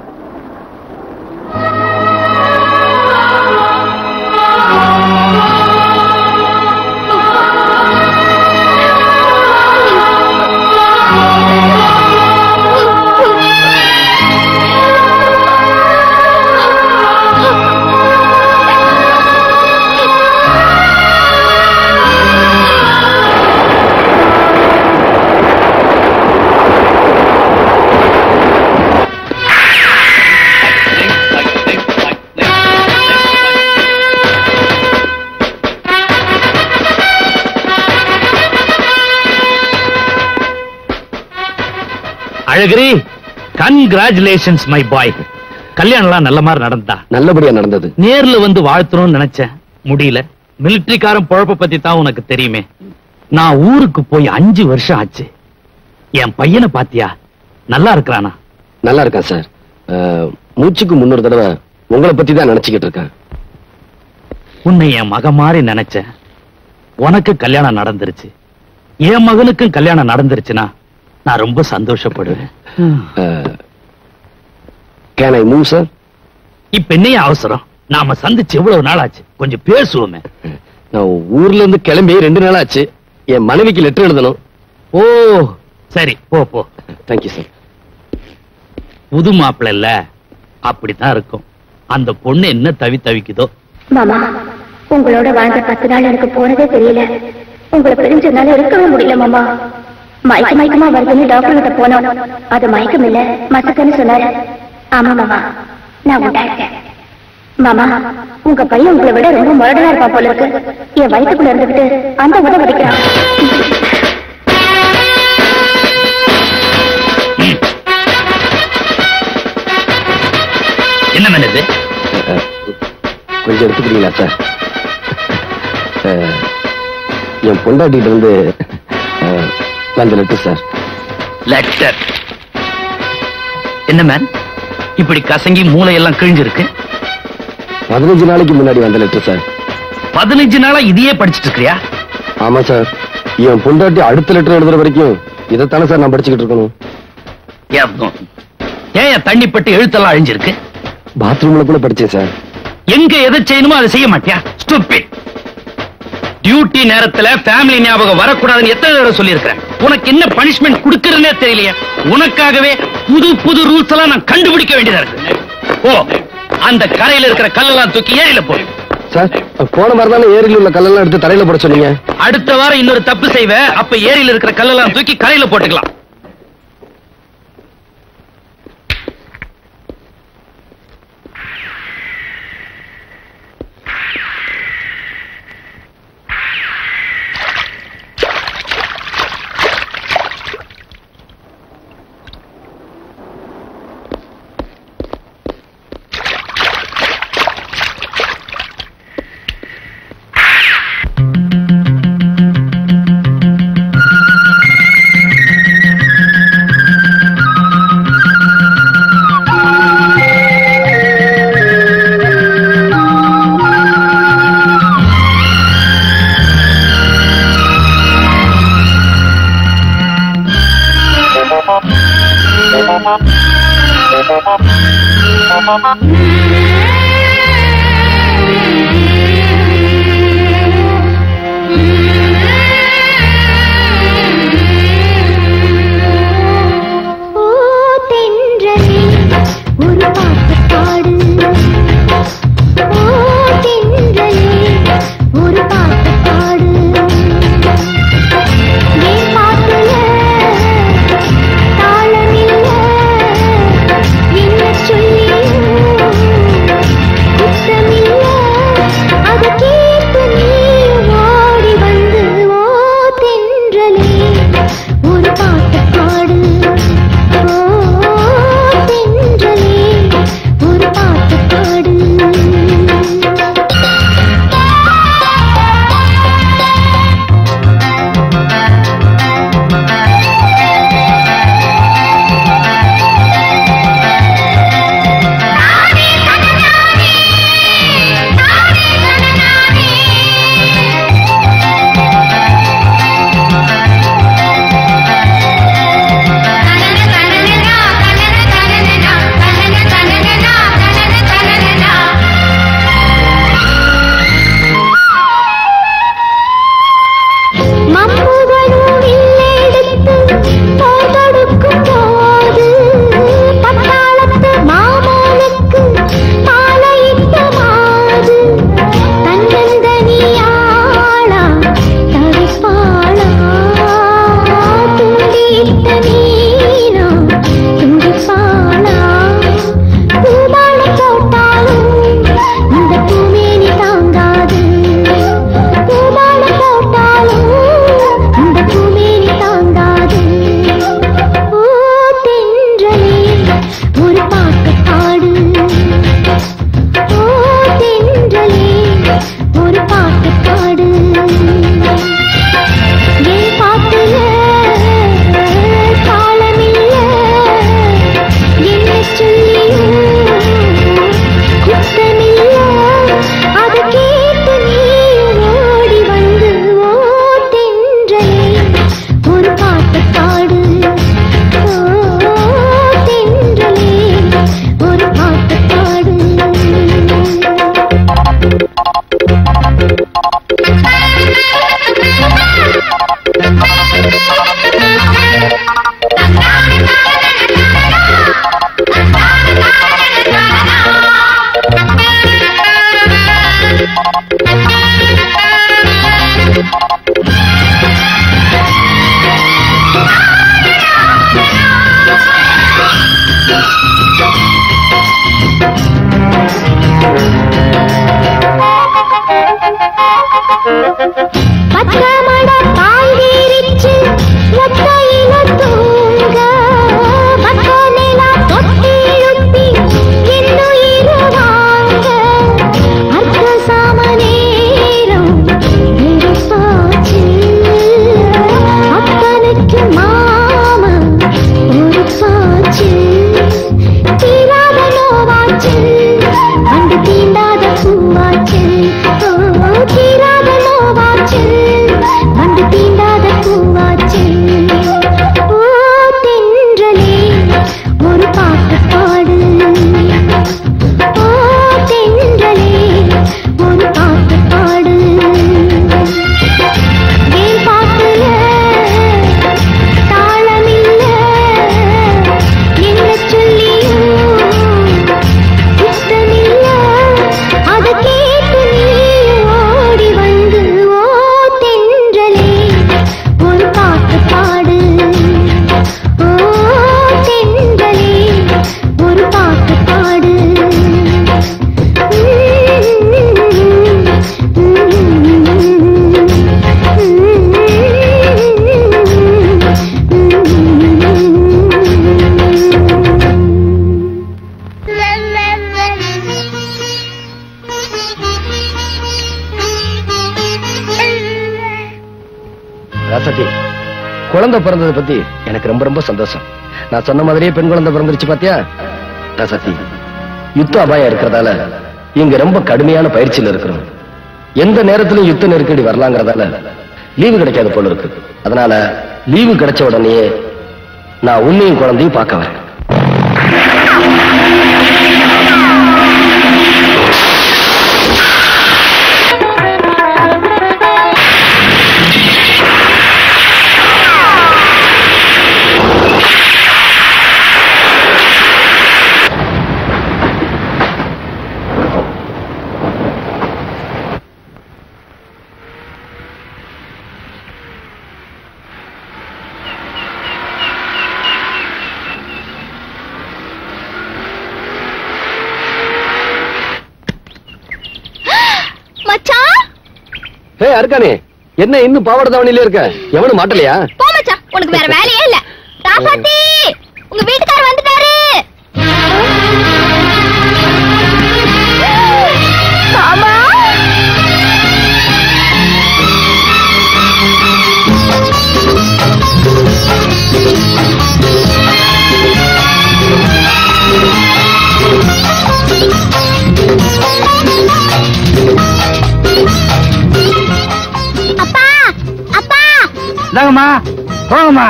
அழகிரி கன்கிராச்சுலேஷன்ஸ் மை பாய் கல்யாணம்லாம் நல்ல மாதிரி நடந்தா நல்லபடியா நடந்தது நேர்ல வந்து வாழ்த்தணும்னு நினைச்சேன் முடியல மிலிட்டரிக்காரன் பொழப்ப பத்தி தான் உனக்கு தெரியுமே நான் ஊருக்கு போய் அஞ்சு வருஷம் ஆச்சு என் பையனை பாத்தியா நல்லா இருக்கிறானா நல்லா இருக்கேன் சார் அஹ், மூச்சுக்கு முன்னொரு தடவை உங்களை பத்தி தான் நினைச்சுக்கிட்டு இருக்கேன் உன்னை என் மக மாதிரி நினைச்சேன் உனக்கு கல்யாணம் நடந்துருச்சு என் மகனுக்கும் கல்யாணம் நடந்துருச்சுன்னா நான் ரொம்ப சந்தோஷப்படுவேன் கேன் ஐ மூவ் சார் இப்ப என்னைய அவசரம் நாம சந்திச்சு எவ்வளவு நாள் ஆச்சு கொஞ்சம் பேசுவோமே நான் ஊர்ல இருந்து கிளம்பி ரெண்டு நாள் ஆச்சு என் மனைவிக்கு லெட்டர் எழுதணும் ஓ சரி போ போ தேங்க்யூ சார் புது மாப்பிள்ள இல்ல அப்படித்தான் இருக்கும் அந்த பொண்ணு என்ன தவி தவிக்குதோ மாமா உங்களோட வாழ்ந்த பத்து நாள் எனக்கு போனதே தெரியல உங்களை பிரிஞ்சதுனால இருக்கவே முடியல மாமா மயக்க மயக்கமா வருதுன்னு டாக்டர் கிட்ட போனோம் அது மயக்கம் இல்ல மசக்கன்னு சொன்னாரு ஆமா மாமா நான் உண்டாயிருக்கேன் மாமா உங்க பையன் உங்களை விட ரொம்ப முரடனா இருப்பான் போல இருக்கு என் வயிற்றுக்குள்ள இருந்துகிட்டு அந்த உதவ வடிக்கிறான் என்ன பண்ணுது கொஞ்சம் எடுத்துக்கிறீங்களா சார் அஹ், என் பொண்டாட்டிட்டு இருந்து அஹ், வந்த லெட்டர் சார் லெட்டர் என்ன மேன் இப்படி கசங்கி மூளையெல்லாம் கிழிஞ்சிருக்கு பதினஞ்சு நாளைக்கு முன்னாடி வந்த லெட்டர் சார் பதினஞ்சு நாளா இதையே படிச்சிட்டு இருக்கிறியா ஆமா சார் என் பொண்டாட்டி அடுத்த லெட்டர் எழுதுற வரைக்கும் இதைத்தானே சார் நான் படிச்சுக்கிட்டு இருக்கணும் ஏப்பம். ஏன் என் தண்ணி பட்டு எழுத்தெல்லாம் அழிஞ்சிருக்கு பாத்ரூம்ல கூட படிச்சேன் சார் எங்க எதை செய்யணுமோ அதை செய்ய மாட்டியா ஸ்டூபிட் டியூட்டி நேரத்துல ஃபேமிலி ஞாபகம் வரக்கூடாதுன்னு எத்தனை தடவை சொல்லியிருக்கிறேன் உனக்கு என்ன பனிஷ்மெண்ட் கொடுக்கறதுனே தெரியலையே உனக்காகவே புது புது ரூல்ஸ் எல்லாம் நான் கண்டுபிடிக்க வேண்டியதா இருக்கு ஓ அந்த கரையில இருக்கிற கல்லெல்லாம் தூக்கி ஏரியில போய் சார் போன மாதிரி தானே ஏரியில் உள்ள கல்லெல்லாம் எடுத்து தரையில போட சொன்னீங்க அடுத்த வாரம் இன்னொரு தப்பு செய்வ அப்ப ஏரியில இருக்கிற கல்லெல்லாம் தூக்கி கரையில போட்டுக்கலாம் ஓ தென்றலே ஒரு பாட்டு பாடு ஓ தென்றலே ஒரு பாட்டு பாடு என் பாட்டுல தாளமில்ல என்ன சொல்லியும் சத்தி குழந்தை பிறந்ததை பத்தி எனக்கு ரொம்ப ரொம்ப சந்தோஷம் நான் சொன்ன மாதிரியே பெண் குழந்தை பிறந்துருச்சு பாத்தியா சத்தி யுத்த அபாயம் இருக்கிறதால இங்க ரொம்ப கடுமையான பயிற்சியில இருக்கிறோம் எந்த நேரத்திலும் யுத்த நெருக்கடி வரலாங்கிறதால லீவு கிடைக்காத போல இருக்கு அதனால லீவு கிடைச்ச உடனே நான் உன்னையும் குழந்தையும் பார்க்க வரேன் மச்சான் ஹே அருக்கானே என்ன இன்னும் பாவாடை தாவணியிலே இருக்க எவனும் மாட்டலையா போ மச்சான் உனக்கு வேற வேலையே இல்ல ராசாத்தி உங்க வீட்டுக்காரர் வந்துட்டாரு மாமா அப்பா அப்பா இந்தாங்கம்மா போங்கம்மா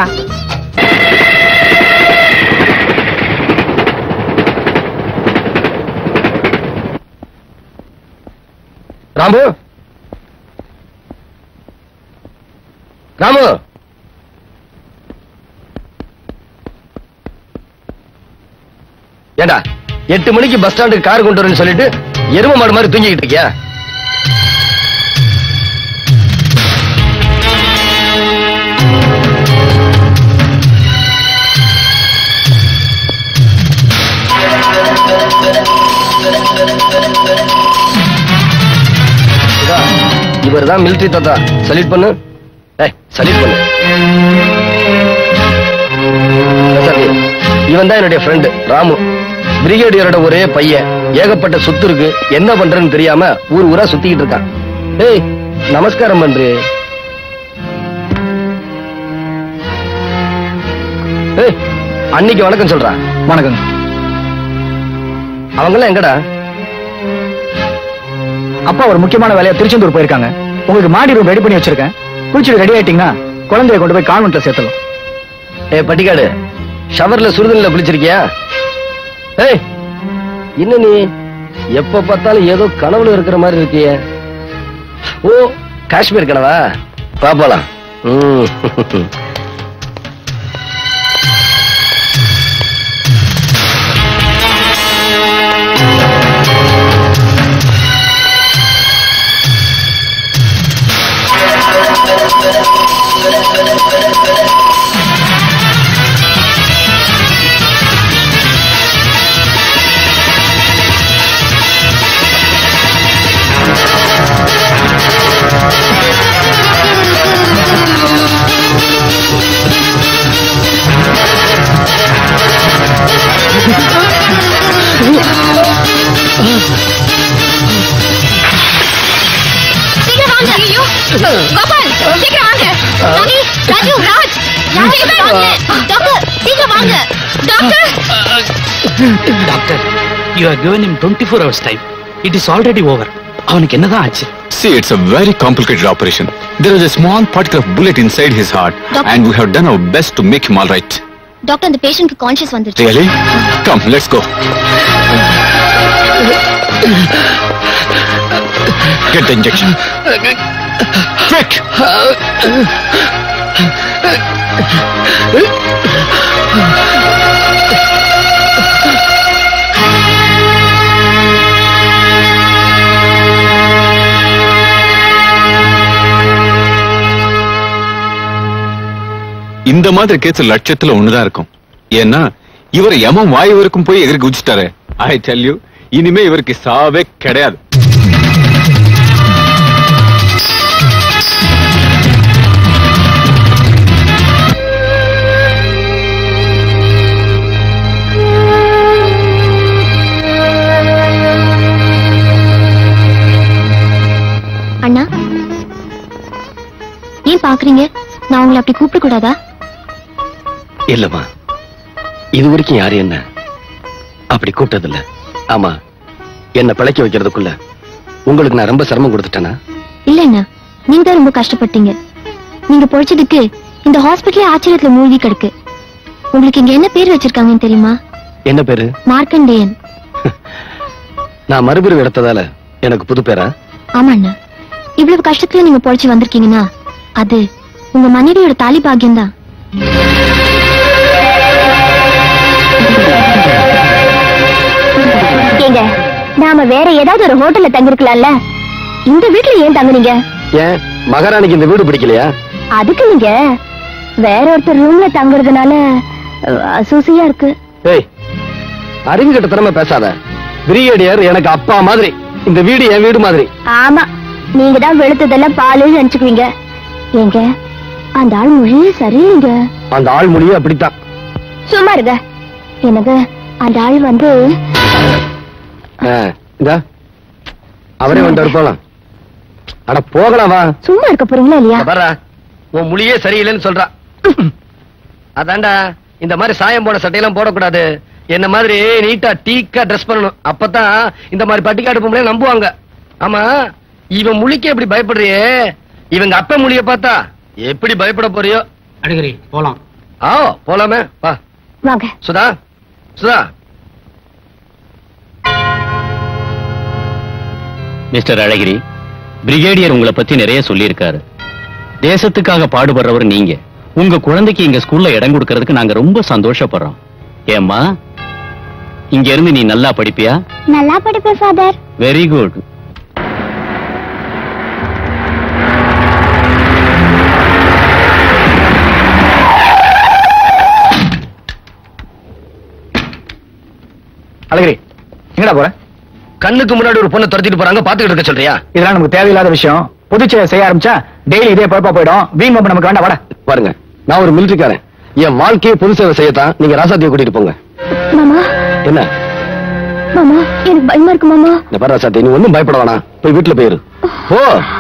ராமு ராமு ஏண்டா எட்டு மணிக்கு பஸ் ஸ்டாண்டுக்கு கார் கொண்டு வரேன்னு சொல்லிட்டு எரும மாடு மாதிரி தூங்கிக்கிட்டு இருக்கியா இவர் தான் மிலிட்டரி தாத்தா சல்யூட் பண்ணு ஏய் சல்யூட் பண்ணு பிரசாந்தி, இவன் தான் என்னுடைய ஃப்ரெண்டு ராமு பிரிகேடியரோட ஒரே பையன் ஏகப்பட்ட சொத்து இருக்கு என்ன பண்றேன்னு தெரியாம ஊர் ஊரா சுத்திக்கிட்டு இருக்கான் ஏய் நமஸ்காரம் பண்று ஏய் அன்னைக்கு வணக்கம் சொல்றான் வணக்கம் அவங்கெல்லாம் எங்கடா அப்பா ஒரு முக்கியமான வேலையா திருச்செந்தூர் போயிருக்காங்க உங்களுக்கு மாடி ரூம் ரெடி பண்ணி வச்சிருக்கேன் குளிச்சுட்டு ரெடி ஆயிட்டீங்கன்னா குழந்தைய கொண்டு போய் கான்வென்ட்ல சேர்த்தலாம் ஏ பட்டிக்காடு ஷவர்ல சுடுதண்ணில குளிச்சிருக்கியா ஏய் என்ன நீ எப்ப பார்த்தாலும் ஏதோ கனவுல இருக்கிற மாதிரி இருக்கியே ஓ காஷ்மீர் கனவா பாப்பலாம் ம். சீக்கிரம் வாங்க ஐயோ கோபால் சீக்கிரம் வாங்க ரவி ராஜு ராஜ் யாரும் சீக்கிரம் வாங்க டாக்டர் சீக்கிரம் வாங்க doctor doctor you are given him 24 four hours time it is already over அவனுக்கு என்னதான் ஆச்சு See, it's a very complicated operation. There is a small particle of bullet inside his heart, Doctor- and we have done our best to make him all right. Doctor அந்த பேஷண்ட்க்கு conscious வந்துருச்சு Really? Come, let's go. Get the injection. Quick! இந்த மாதிரி case லட்சத்துல ஒண்ணுதான் இருக்கும் ஏன்னா இவர் எமன் வாய் வரைக்கும் போய் எதிர்க்கு குதிச்சிட்டாரு ஐ டெல் யூ இனிமே இவருக்கு சாவே கிடையாது அண்ணா ஏன் பாக்குறீங்க நான் உங்களை அப்படி கூப்பிட கூடாதா இல்லம்மா இது வரைக்கும் யாரும் என்ன அப்படி கூப்பிட்டதில்ல ஆமா என்ன பிழைக்க வைக்கிறதுக்குள்ள உங்களுக்கு நான் ரொம்ப சிரமம் கொடுத்துட்டேனா இல்ல அண்ணா நீங்க தான் ரொம்ப கஷ்டப்பட்டீங்க நீங்க பொழைச்சதுக்கு இந்த ஹாஸ்பிட்டலே ஆச்சரியத்துல மூழ்கி கிடக்கு உங்களுக்கு இங்க என்ன பேர் வச்சிருக்காங்கன்னு தெரியுமா என்ன பேரு மார்க்கண்டேயன் நான் மறுபிரிவு எடுத்ததால எனக்கு புது பேரா ஆமா அண்ணா இவ்வளவு கஷ்டத்துல நீங்க பொழைச்சு வந்திருக்கீங்கன்னா அது உங்க மனைவியோட தாலி பாக்கியம் தான் ஏங்க நாம வேற ஏதாவது ஒரு ஹோட்டல்ல தங்கிருக்கலாம்ல இந்த வீட்டுல ஏன் தங்குனீங்க ஏன் மகாராணிக்கு இந்த வீடு பிடிக்கலையா அதுக்கு நீங்க வேற ஒருத்தர் ரூம்ல தங்குறதுனால அஹ், அசூசியா இருக்கு ஏய் அறிவு கிட்ட பேசாத பிரிகேடியர் எனக்கு அப்பா மாதிரி இந்த வீடு என் வீடு மாதிரி ஆமா நீங்க தான் வெளுத்ததெல்லாம் பாலு நினைச்சுக்குவீங்க ஏங்க அந்த ஆள் மொழியே சரியில்லைங்க அந்த ஆள் மொழியே அப்படித்தான் சும்மா இருங்க என்னங்க அந்த ஆள் வந்து ஆ, இந்தா அவரே வந்துட்டு போலாம் அட போகலாம் வா சும்மா இருக்க போறீங்களா இல்லையா வர்றா உன் மொழியே சரியில்லைன்னு சொல்றா அதான்டா இந்த மாதிரி சாயம் போன சட்டையெல்லாம் போடக்கூடாது என்ன மாதிரி நீட்டா டீக்கா ட்ரெஸ் பண்ணணும் அப்பதான் இந்த மாதிரி பட்டிக்காடு பொம்பளை நம்புவாங்க ஆமா இவன் மொழிக்கு எப்படி பயப்படுறியே இவங்க அப்ப மொழிய பார்த்தா எப்படி பயப்பட போறியோ அடிகரி போலாம் ஆ போலாமே வா வாங்க சுதா சுதா மிஸ்டர் அழகிரி பிரிகேடியர் உங்களை பத்தி நிறைய சொல்லியிருக்காரு தேசத்துக்காக பாடுபடுறவர் நீங்க உங்க குழந்தைக்கு இங்க ஸ்கூல்ல இடம் கொடுக்கறதுக்கு நாங்க ரொம்ப சந்தோஷப்படுறோம் ஏம்மா இங்க இருந்து நீ நல்லா படிப்பியா நல்லா படிப்பேன் ஃபாதர் வெரி குட் அழகிரி எங்கடா போற கண்ணுக்கு முன்னாடி ஒரு பொண்ணை துரத்திட்டு போறாங்க பாத்துக்கிட்டு இருக்க சொல்றியா இதெல்லாம் நமக்கு தேவையில்லாத விஷயம் புதுச்சேரி செய்ய ஆரம்பிச்சா டெய்லி இதே பழப்பா போயிடும் வீண் பம்பு நமக்கு வேண்டாம் வாடா பாருங்க நான் ஒரு மிலிட்டரிக்காரன் என் வாழ்க்கையை பொது சேவை செய்யத்தான் நீங்க ராசாத்தியை கூட்டிட்டு போங்க மாமா என்ன மாமா எனக்கு பயமா இருக்கு மாமா இந்த பாரு ராசாத்தி நீ ஒண்ணும் பயப்பட வேணாம் போய் வீட்டுல போயிரு போ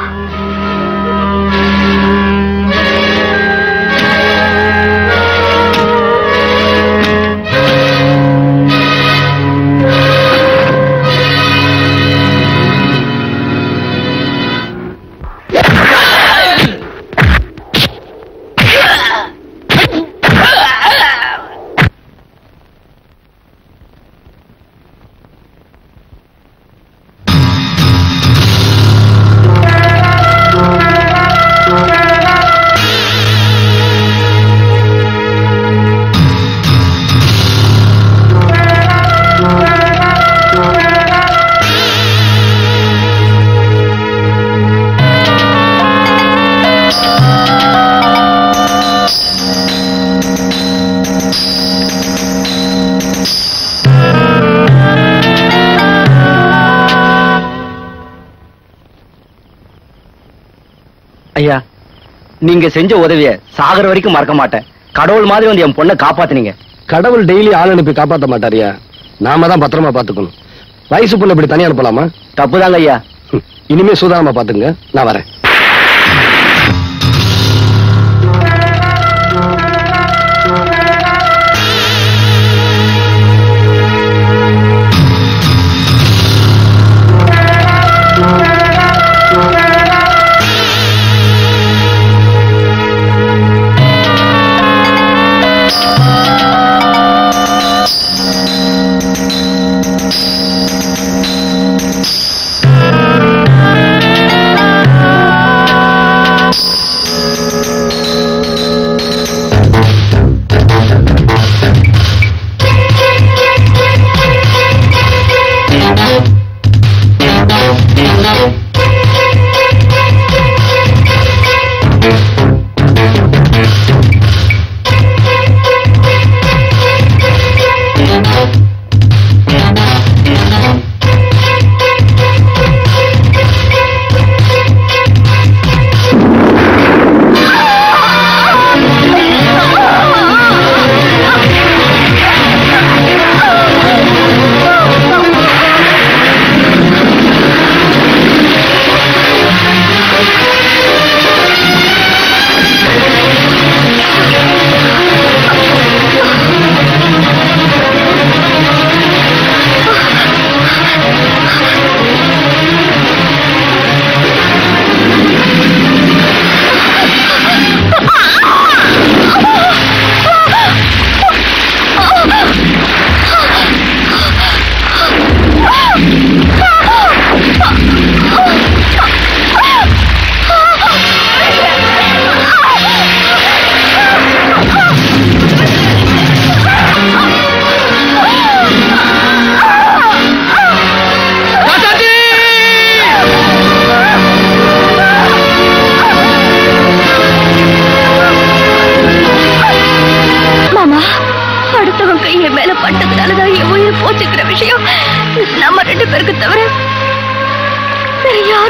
ஐயா நீங்க செஞ்ச உதவிய சாகர வரைக்கும் மறக்க மாட்டேன் கடவுள் மாதிரி வந்து என் பொண்ணை காப்பாத்துனீங்க கடவுள் டெய்லி ஆள் அனுப்பி காப்பாத்த மாட்டாரியா நாம தான் பத்திரமா பாத்துக்கணும் வயசு பொண்ணு இப்படி தனியா அனுப்பலாமா தப்புதாங்க ஐயா இனிமே சூதானமா பாத்துங்க நான் வரேன் ஆ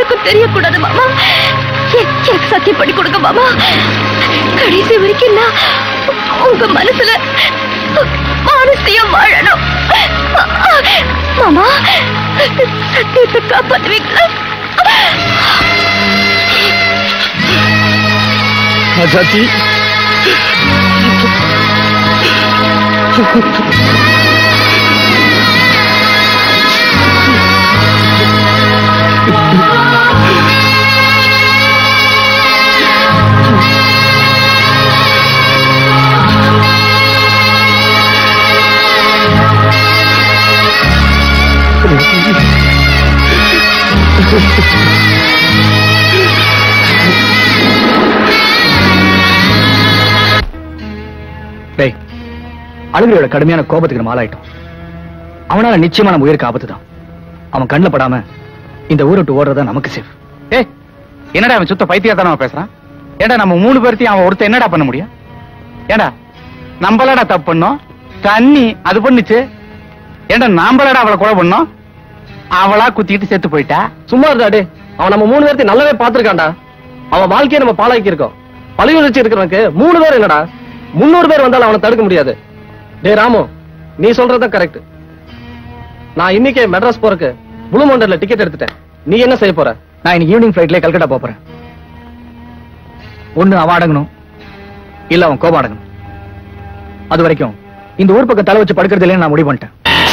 யாருக்கும் தெரியக்கூடாது மாமா எ- எனக்கு சத்தியம் பண்ணி கொடுங்க மாமா கடைசி வரைக்கும் நான் உங்க மனசுல மானசியா வாழணும் மாமா சத்தியத்தை காப்பாத்துவீங்களா ராஜாத்தி டேய் அழுகையோட கடுமையான கோபத்துக்கு நம்ம ஆளாயிட்டோம் அவனால நிச்சயமா நம்ம உயிருக்கு ஆபத்து தான் அவன் கண்ணுல படாம இந்த ஊரை விட்டு ஓடுறதா நமக்கு சேஃப் ஏய் என்னடா அவன் சுத்த பைத்தியத்தானவன் பேசுறான் ஏடா நம்ம மூணு பேர்த்தையும் அவன் ஒருத்தன் என்னடா பண்ண முடியும் ஏடா நம்மளடா தப்பு பண்ணோம் தண்ணி அது பண்ணுச்சு ஏண்டா நாம்பளடா அவளை கொலை பண்ணோம் அவளா குத்திட்டு செத்து போயிட்டா சும்மா இருந்தா டே அவன் நம்ம மூணு பேர்த்தையும் நல்லாவே பாத்துருக்கான்டா அவன் வாழ்க்கையை நம்ம பாழாக்கி இருக்கோம் பழி உணர்ச்சி இருக்கிறவனுக்கு மூணு பேர் என்னடா முன்னூறு பேர் வந்தாலும் அவனை தடுக்க முடியாது டேய் ராமு நீ சொல்றதுதான் கரெக்ட் நான் இன்னைக்கே மெட்ராஸ் போறதுக்கு ப்ளூ மவுண்டன்ல டிக்கெட் எடுத்துட்டேன் நீ என்ன செய்ய போற நான் இன்னைக்கு ஈவினிங் ஃபிளைட்ல கல்கட்டா போப் போறேன் ஒண்ணு அவன் அடங்கணும் இல்ல அவன் கோபம் அடங்கணும் அது வரைக்கும் இந்த ஊர் பக்கம் தலை வச்சு படுக்கிறது இல்லைன்னு நான் முடிவு பண்ணிட்டேன்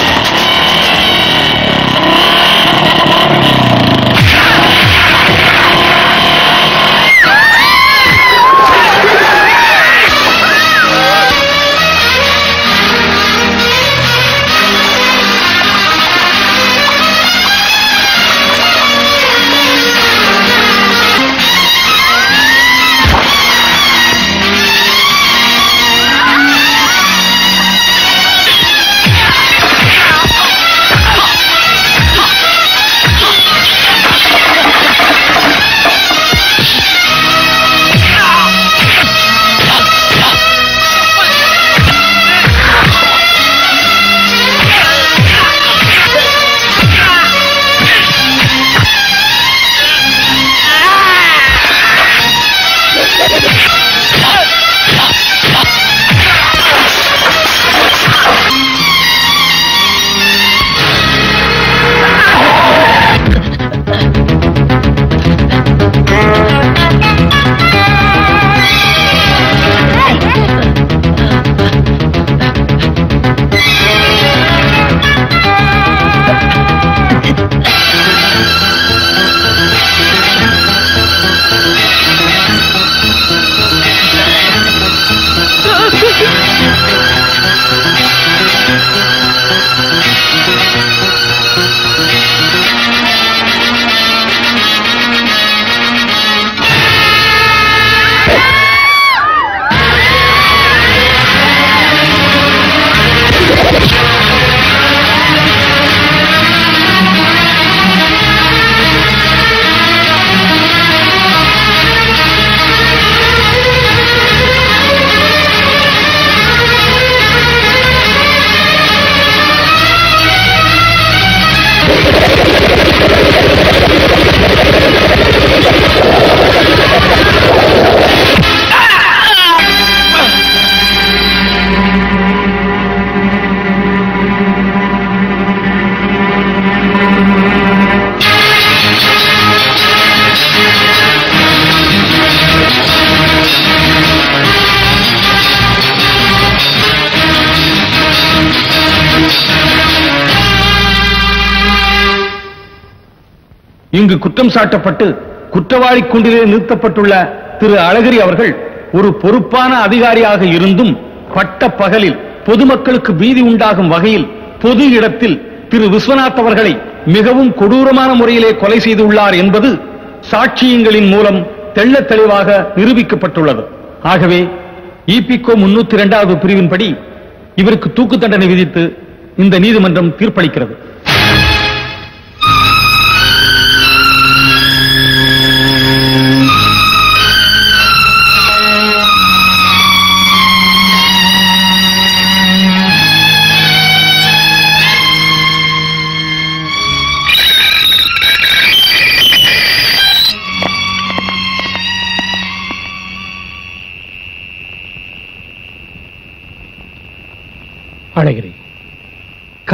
இங்கு குற்றம் சாட்டப்பட்டு குற்றவாளி குண்டிலே நிறுத்தப்பட்டுள்ள திரு அழகிரி அவர்கள் ஒரு பொறுப்பான அதிகாரியாக இருந்தும் பட்ட பகலில் பொதுமக்களுக்கு பீதி உண்டாகும் வகையில் பொது இடத்தில் திரு விஸ்வநாத் அவர்களை மிகவும் கொடூரமான முறையிலே கொலை செய்துள்ளார் என்பது சாட்சியங்களின் மூலம் தெள்ளத் தெளிவாக நிரூபிக்கப்பட்டுள்ளது ஆகவே இபிகோ முன்னூத்தி இரண்டாவது பிரிவின்படி இவருக்கு தூக்கு தண்டனை விதித்து இந்த நீதிமன்றம் தீர்ப்பளிக்கிறது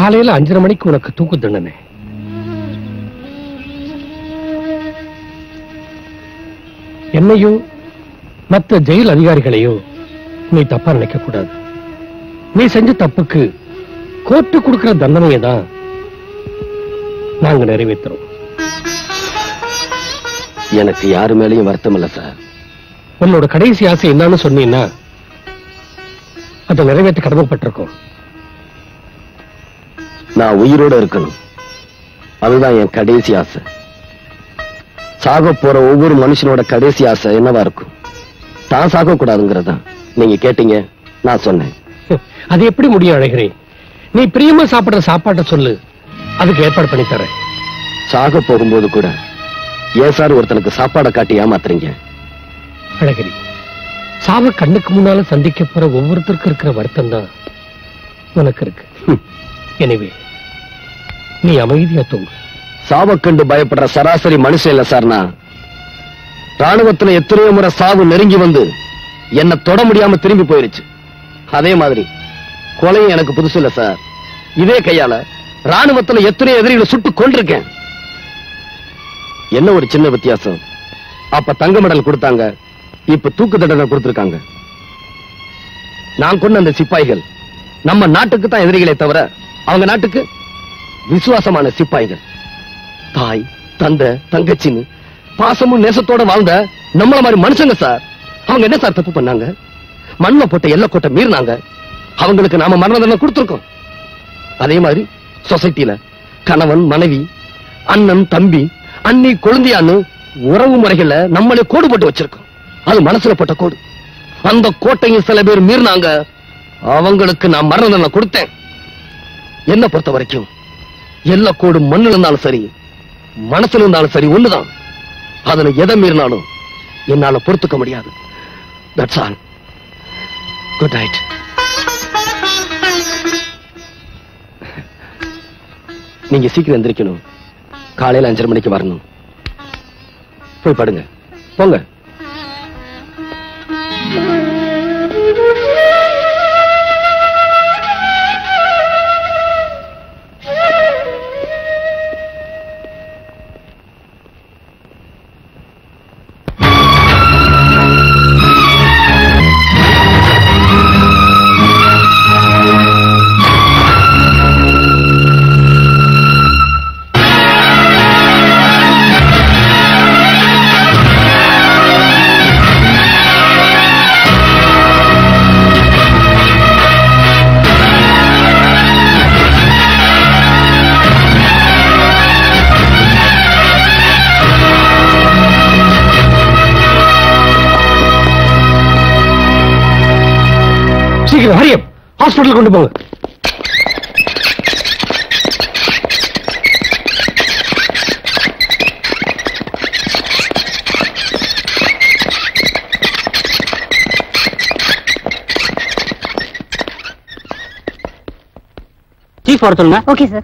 காலையில அஞ்சரை மணிக்கு உனக்கு தூக்கு தண்டனை என்னையோ மத்த ஜெயில் அதிகாரிகளையோ நீ தப்பா நினைக்க கூடாது நீ செஞ்ச தப்புக்கு கோர்ட்டு கொடுக்கிற தண்டனையை தான் நாங்க நிறைவேற்றுறோம் எனக்கு யாரு மேலயும் வருத்தம் இல்ல சார் உன்னோட கடைசி ஆசை என்னன்னு சொன்னீங்கன்னா அதை நிறைவேற்ற கடமைப்பட்டிருக்கோம் நான் உயிரோட இருக்கணும் அதுதான் என் கடைசி ஆசை சாக போற ஒவ்வொரு மனுஷனோட கடைசி ஆசை என்னவா இருக்கும் தான் சாக கூடாதுங்கிறதான் நீங்க கேட்டீங்க நான் சொன்னேன் அது எப்படி முடியும் அழகிறே நீ பிரியமா சாப்பிடுற சாப்பாட்டை சொல்லு அதுக்கு ஏற்பாடு பண்ணி தரேன் சாக போகும்போது கூட ஏன் சார் ஒருத்தனுக்கு சாப்பாடை காட்டி ஏமாத்துறீங்க அழகிரி சாவ கண்ணுக்கு முன்னால சந்திக்க போற ஒவ்வொருத்தருக்கும் இருக்கிற வருத்தம் தான் உனக்கு இருக்கு எனவே நீ அமைதியா தூங்கு சாவ கண்டு பயப்படுற சராசரி மனுஷன் இல்ல சார் நான் ராணுவத்துல எத்தனையோ முறை சாவு நெருங்கி வந்து என்ன தொட முடியாம திரும்பி போயிருச்சு அதே மாதிரி கொலையும் எனக்கு புதுசு இல்ல சார் இதே கையால ராணுவத்துல எத்தனையோ எதிரிகளை சுட்டு கொண்டிருக்கேன் என்ன ஒரு சின்ன வித்தியாசம் அப்ப தங்க மெடல் கொடுத்தாங்க இப்ப தூக்கு தண்டனை கொடுத்திருக்காங்க நான் கொண்ட அந்த சிப்பாய்கள் நம்ம நாட்டுக்கு தான் எதிரிகளே தவிர அவங்க நாட்டுக்கு விசுவாசமான சிப்பாய்கள் தாய் தந்தை தங்கச்சின்னு பாசமும் நேசத்தோட வாழ்ந்த நம்மள மாதிரி மனுஷங்க சார் அவங்க என்ன சார் தப்பு பண்ணாங்க மண்ணுல போட்ட எல்லைக்கோட்டை மீறினாங்க அவங்களுக்கு நாம மரண தண்டனை கொடுத்திருக்கோம் அதே மாதிரி சொசைட்டில கணவன் மனைவி அண்ணன் தம்பி அண்ணி குழந்தையான்னு உறவு முறைகள்ல நம்மளே கோடு போட்டு வச்சிருக்கோம் அது மனசுல போட்ட கோடு அந்த கோட்டையும் சில பேர் மீறினாங்க அவங்களுக்கு நான் மரண தண்டனை கொடுத்தேன் என்ன பொறுத்த வரைக்கும் எல்லா கோடு மண்ணுல இருந்தாலும் சரி மனசுல இருந்தாலும் சரி ஒண்ணுதான் அதுல எதை மீறினாலும் என்னால பொறுத்துக்க முடியாது தட்ஸ் ஆல் குட் நைட் நீங்க சீக்கிரம் எந்திரிக்கணும் காலையில அஞ்சரை மணிக்கு வரணும் போய் படுங்க போங்க சீக்கிரம் ஹரியம் ஹாஸ்பிட்டல் கொண்டு போங்க சீஃப் வர சொல்லுங்க okay sir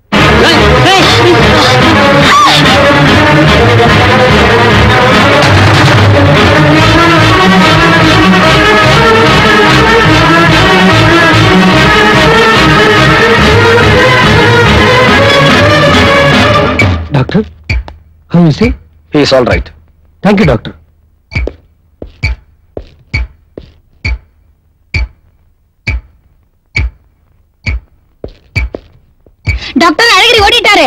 doctor how is he is all right thank you doctor doctor அழகிரி ஓடிட்டாரு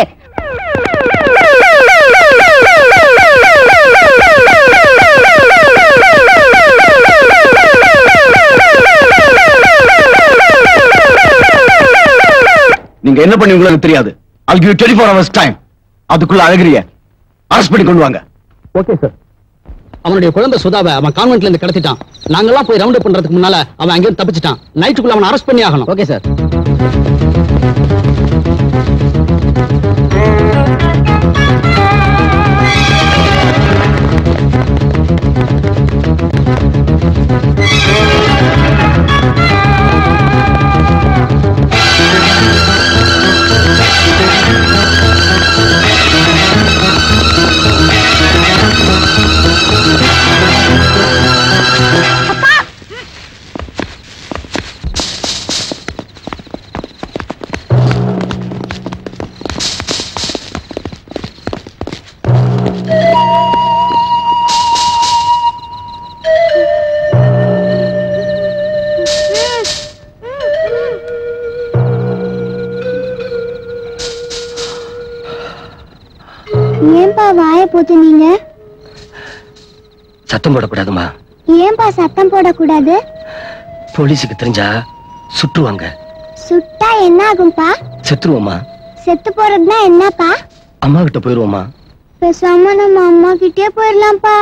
நீங்க என்ன பண்ணி உங்களுக்கு தெரியாது I'll give you 24 four hours time அதுக்குள்ள அழகிரிய அரெஸ்ட் பண்ணி கொண்டு வாங்க ஓகே சார் அவனுடைய குழந்தை சுதாவை அவன் கான்வென்ட்ல இருந்து கடத்திட்டான் நாங்கெல்லாம் போய் ரவுண்ட் பண்றதுக்கு முன்னால அவன் அங்கேயும் தப்பிச்சிட்டான் நைட்டுக்குள்ள அவன் அரெஸ்ட் பண்ணி ஆகணும் ஓகே சார் ஏன்பா வாய போச்சு நீங்க சத்தம் போடக்கூடாதுமா ஏன்பா சத்தம் போடக்கூடாது போலீஸுக்கு தெரிஞ்சா சுற்றுவாங்க சுட்டா என்ன ஆகும்பா செத்துருவோமா செத்து போறதுனா என்னப்பா அம்மா கிட்ட போயிருவோமா பேசாம நம்ம அம்மா கிட்டே போயிடலாம்ப்பா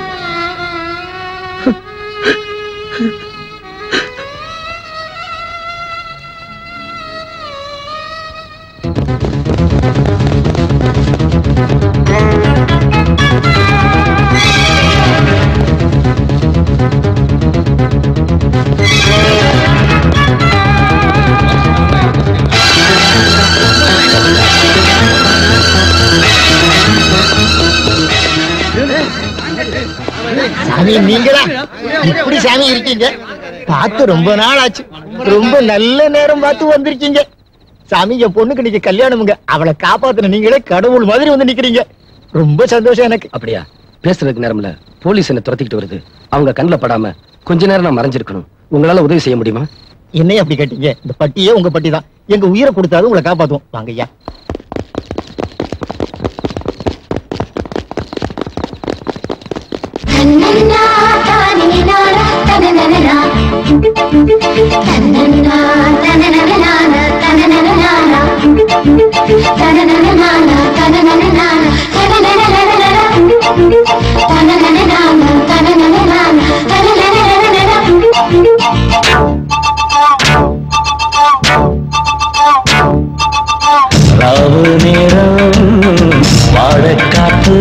சாமி நீங்களா இப்படி சாமி இருக்கீங்க பார்த்து ரொம்ப நாள் ஆச்சு ரொம்ப நல்ல நேரம் பார்த்து வந்திருக்கீங்க சாமி என் பொண்ணுக்கு நீங்க கல்யாணமுங்க அவளை காப்பாத்துன நீங்களே கடவுள் மாதிரி வந்து நிக்கிறீங்க ரொம்ப சந்தோஷம் எனக்கு அப்படியா பேசுறதுக்கு நேரம்ல போலீஸ் என்ன துரத்திக்கிட்டு வருது அவங்க கண்ணில் படாம கொஞ்ச நேரம் நான் மறைஞ்சிருக்கணும் உங்களால உதவி செய்ய முடியுமா என்னைய அப்படி கேட்டீங்க இந்த பட்டியே உங்க பட்டி தான் எங்க உயிரை கொடுத்தாலும் உங்களை காப்பாத்துவோம் வாங்க ஐயா ராவு நேரம் வாழக்காத்து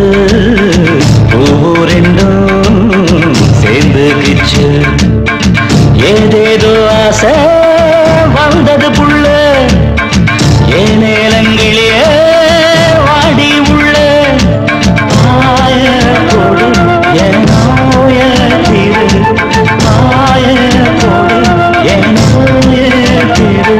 ஒவ்வொரெண்டும் சேர்ந்து கிச்சு ஏதேதோ ஆசை வந்தது புள்ள ஏனேலங்கிளிய வாடி உள்ள ஆய கொடு என் நோய திரு ஆய கொடு என் நோய திரு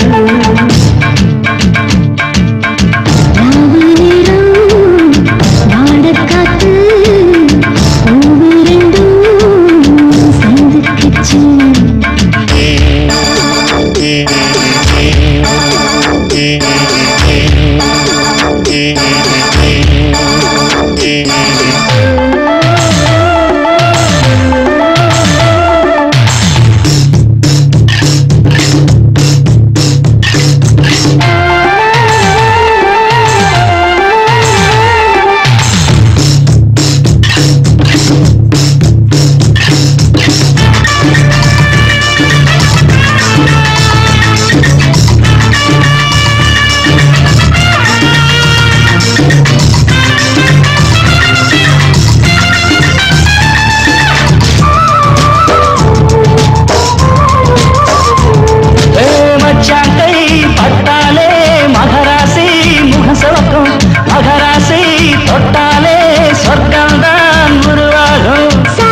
ஏ மச்சான் கை பட்டாலே மகராசி முகசவக்கம் மகராசி தொட்டாலே சொர்க்கம் தான் உருவாகும்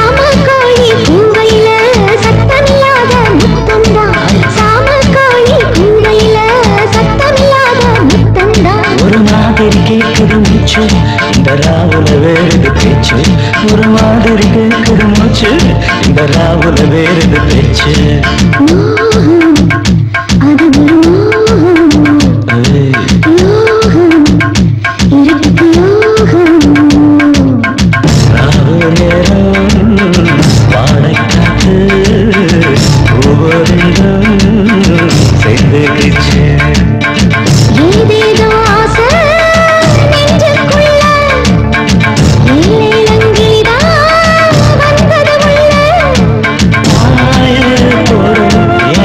ஒரு மாதிரி கேட்குது மூச்சு இந்த ராவுல வேறுது பேச்சு ஒரு மாதிரி கேட்குது மூச்சு இந்த ராவுல வேறுது பேச்சு ராவு நேரம் வாடைக்காத்து ஒவ்வொருடம் சேர்ந்து கிச்சு ஏதேதோ ஆசை நெஞ்சுக்குள்ள ஏழேலங்கிதான் வந்தது உள்ள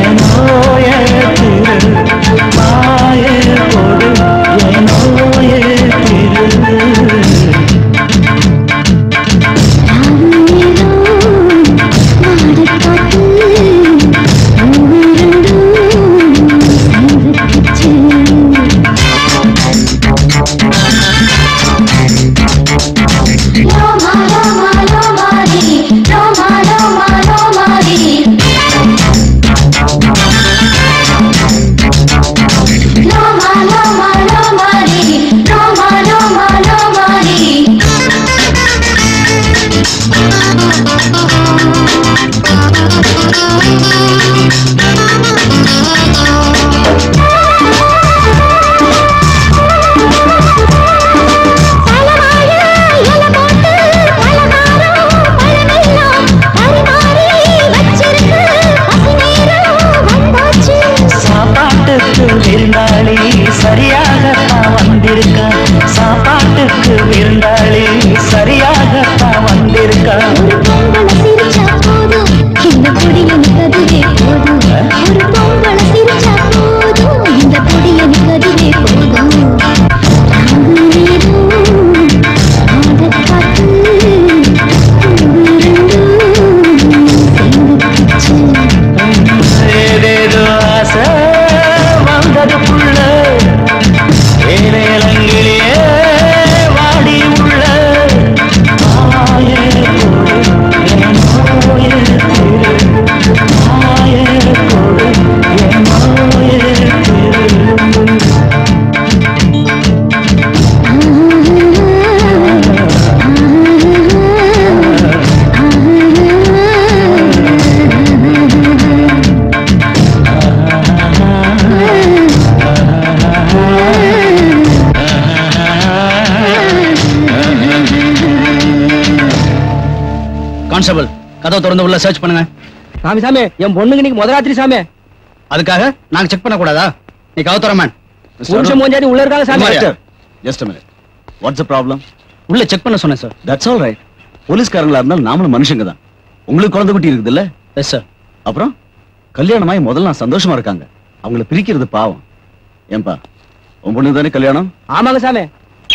கான்ஸ்டபிள் கதவை திறந்து உள்ள சர்ச் பண்ணுங்க சாமி சாமி என் பொண்ணுக்கு நீங்க முதராத்திரி சாமி அதுக்காக நாங்க செக் பண்ண கூடாதா நீ கதவை திற மேன் புருஷன் மூஞ்சாதி உள்ள இருக்காங்க சாமி ஜஸ்ட் மினிட் வாட்ஸ் ப்ராப்ளம் உள்ள செக் பண்ண சொன்னேன் சார் தட்ஸ் ஆல் ரைட் போலீஸ்காரங்களா இருந்தாலும் நாமளும் மனுஷங்க தான் உங்களுக்கு குழந்தை குட்டி இருக்குது இல்ல எஸ் சார் அப்புறம் கல்யாணமாய் முதல்ல நான் சந்தோஷமா இருக்காங்க அவங்கள பிரிக்கிறது பாவம் ஏன்பா உன் பொண்ணு தானே கல்யாணம் ஆமாங்க சாமி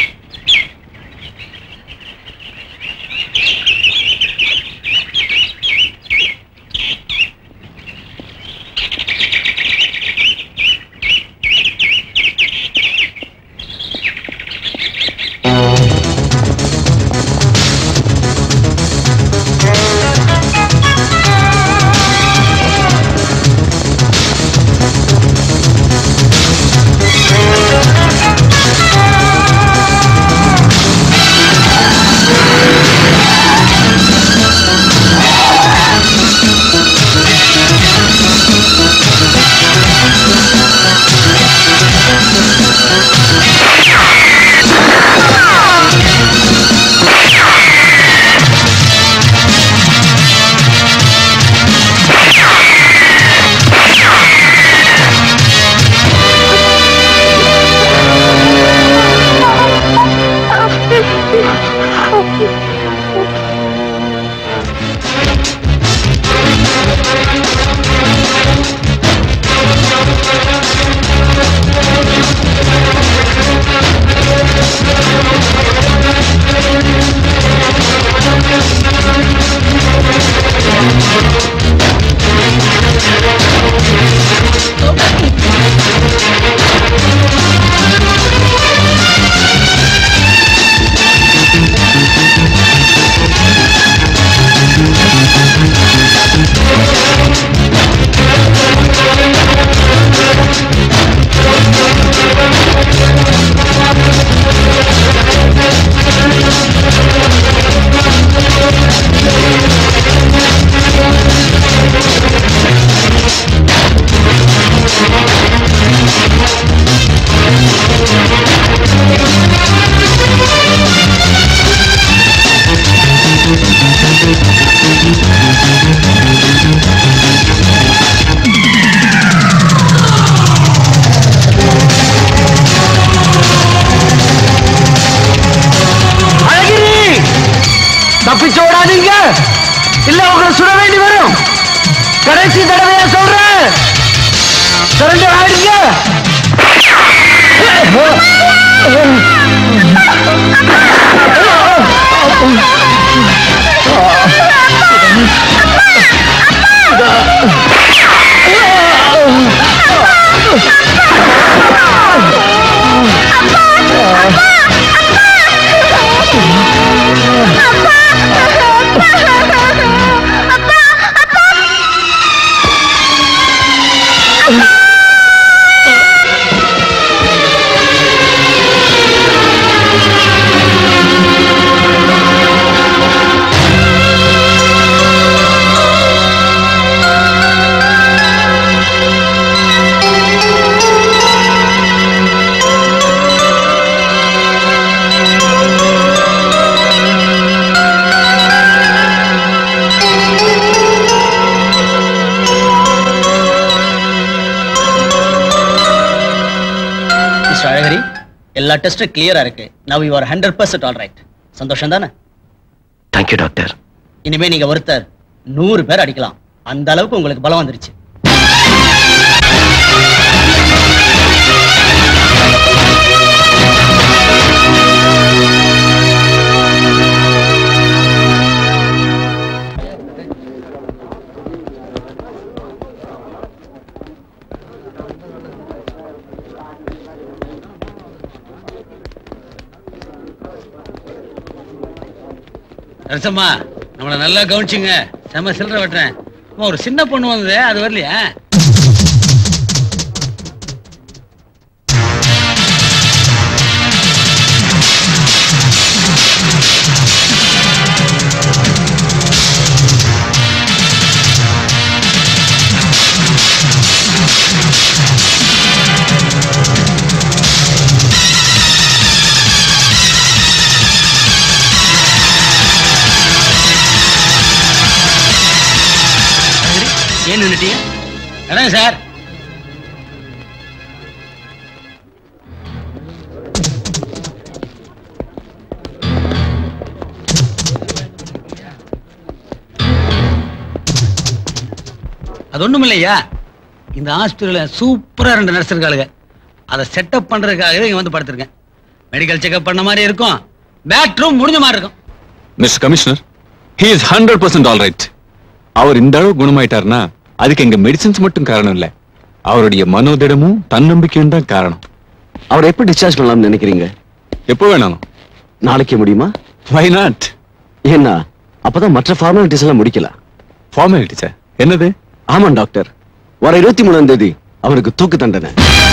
அழகிரி தப்பிச்சோடாதீங்க இல்ல உங்களை சுட வேண்டி வரும் கடைசி தடவையா சொல்றேன் சரண்டர் ஆயிடுங்க மிஸ்டர் அழகரி எல்லா டெஸ்டும் கிளியரா இருக்கு now you are hundred percent all right சந்தோஷம் தானே தேங்க்யூ டாக்டர் இனிமே நீங்க ஒருத்தர் நூறு பேர் அடிக்கலாம் அந்த அளவுக்கு உங்களுக்கு பலம் வந்துருச்சு நரசம்மா நம்மள நல்லா கவனிச்சுங்க செம்ம சில்லற வெட்டுறேன் அம்மா, ஒரு சின்ன பொண்ணு வந்தது அது வரலையா ஆ ஏன் நின்னுட்டீங்க அதான் சார் அது ஒண்ணும் இல்லையா இந்த ஹாஸ்பிட்டல்ல சூப்பரா ரெண்டு நர்ஸ் இருக்காளுங்க அதை செட்டப் பண்றதுக்காகவே இங்க வந்து படுத்திருக்கேன் மெடிக்கல் செக்அப் பண்ண மாதிரி இருக்கும் பேட்ரூம் முடிஞ்ச மாதிரி இருக்கும் mister commissioner he is hundred percent all right அவர் இந்த அளவு குணமாயிட்டாருன்னா அதுக்கு எங்க மெடிசின்ஸ் மட்டும் காரணம் இல்ல அவருடைய மனோதிடமும் தன்னம்பிக்கையும் தான் காரணம் அவரை எப்ப டிஸ்சார்ஜ் பண்ணலாம்னு நினைக்கிறீங்க எப்போ வேணாலும் நாளைக்கு முடியுமா வை நாட் என்ன அப்பதான் மற்ற ஃபார்மாலிட்டிஸ் எல்லாம் முடிக்கல ஃபார்மாலிட்டி சார் என்னது ஆமா டாக்டர் வர இருபத்தி மூணாம் தேதி அவருக்கு தூக்கு தண்டனை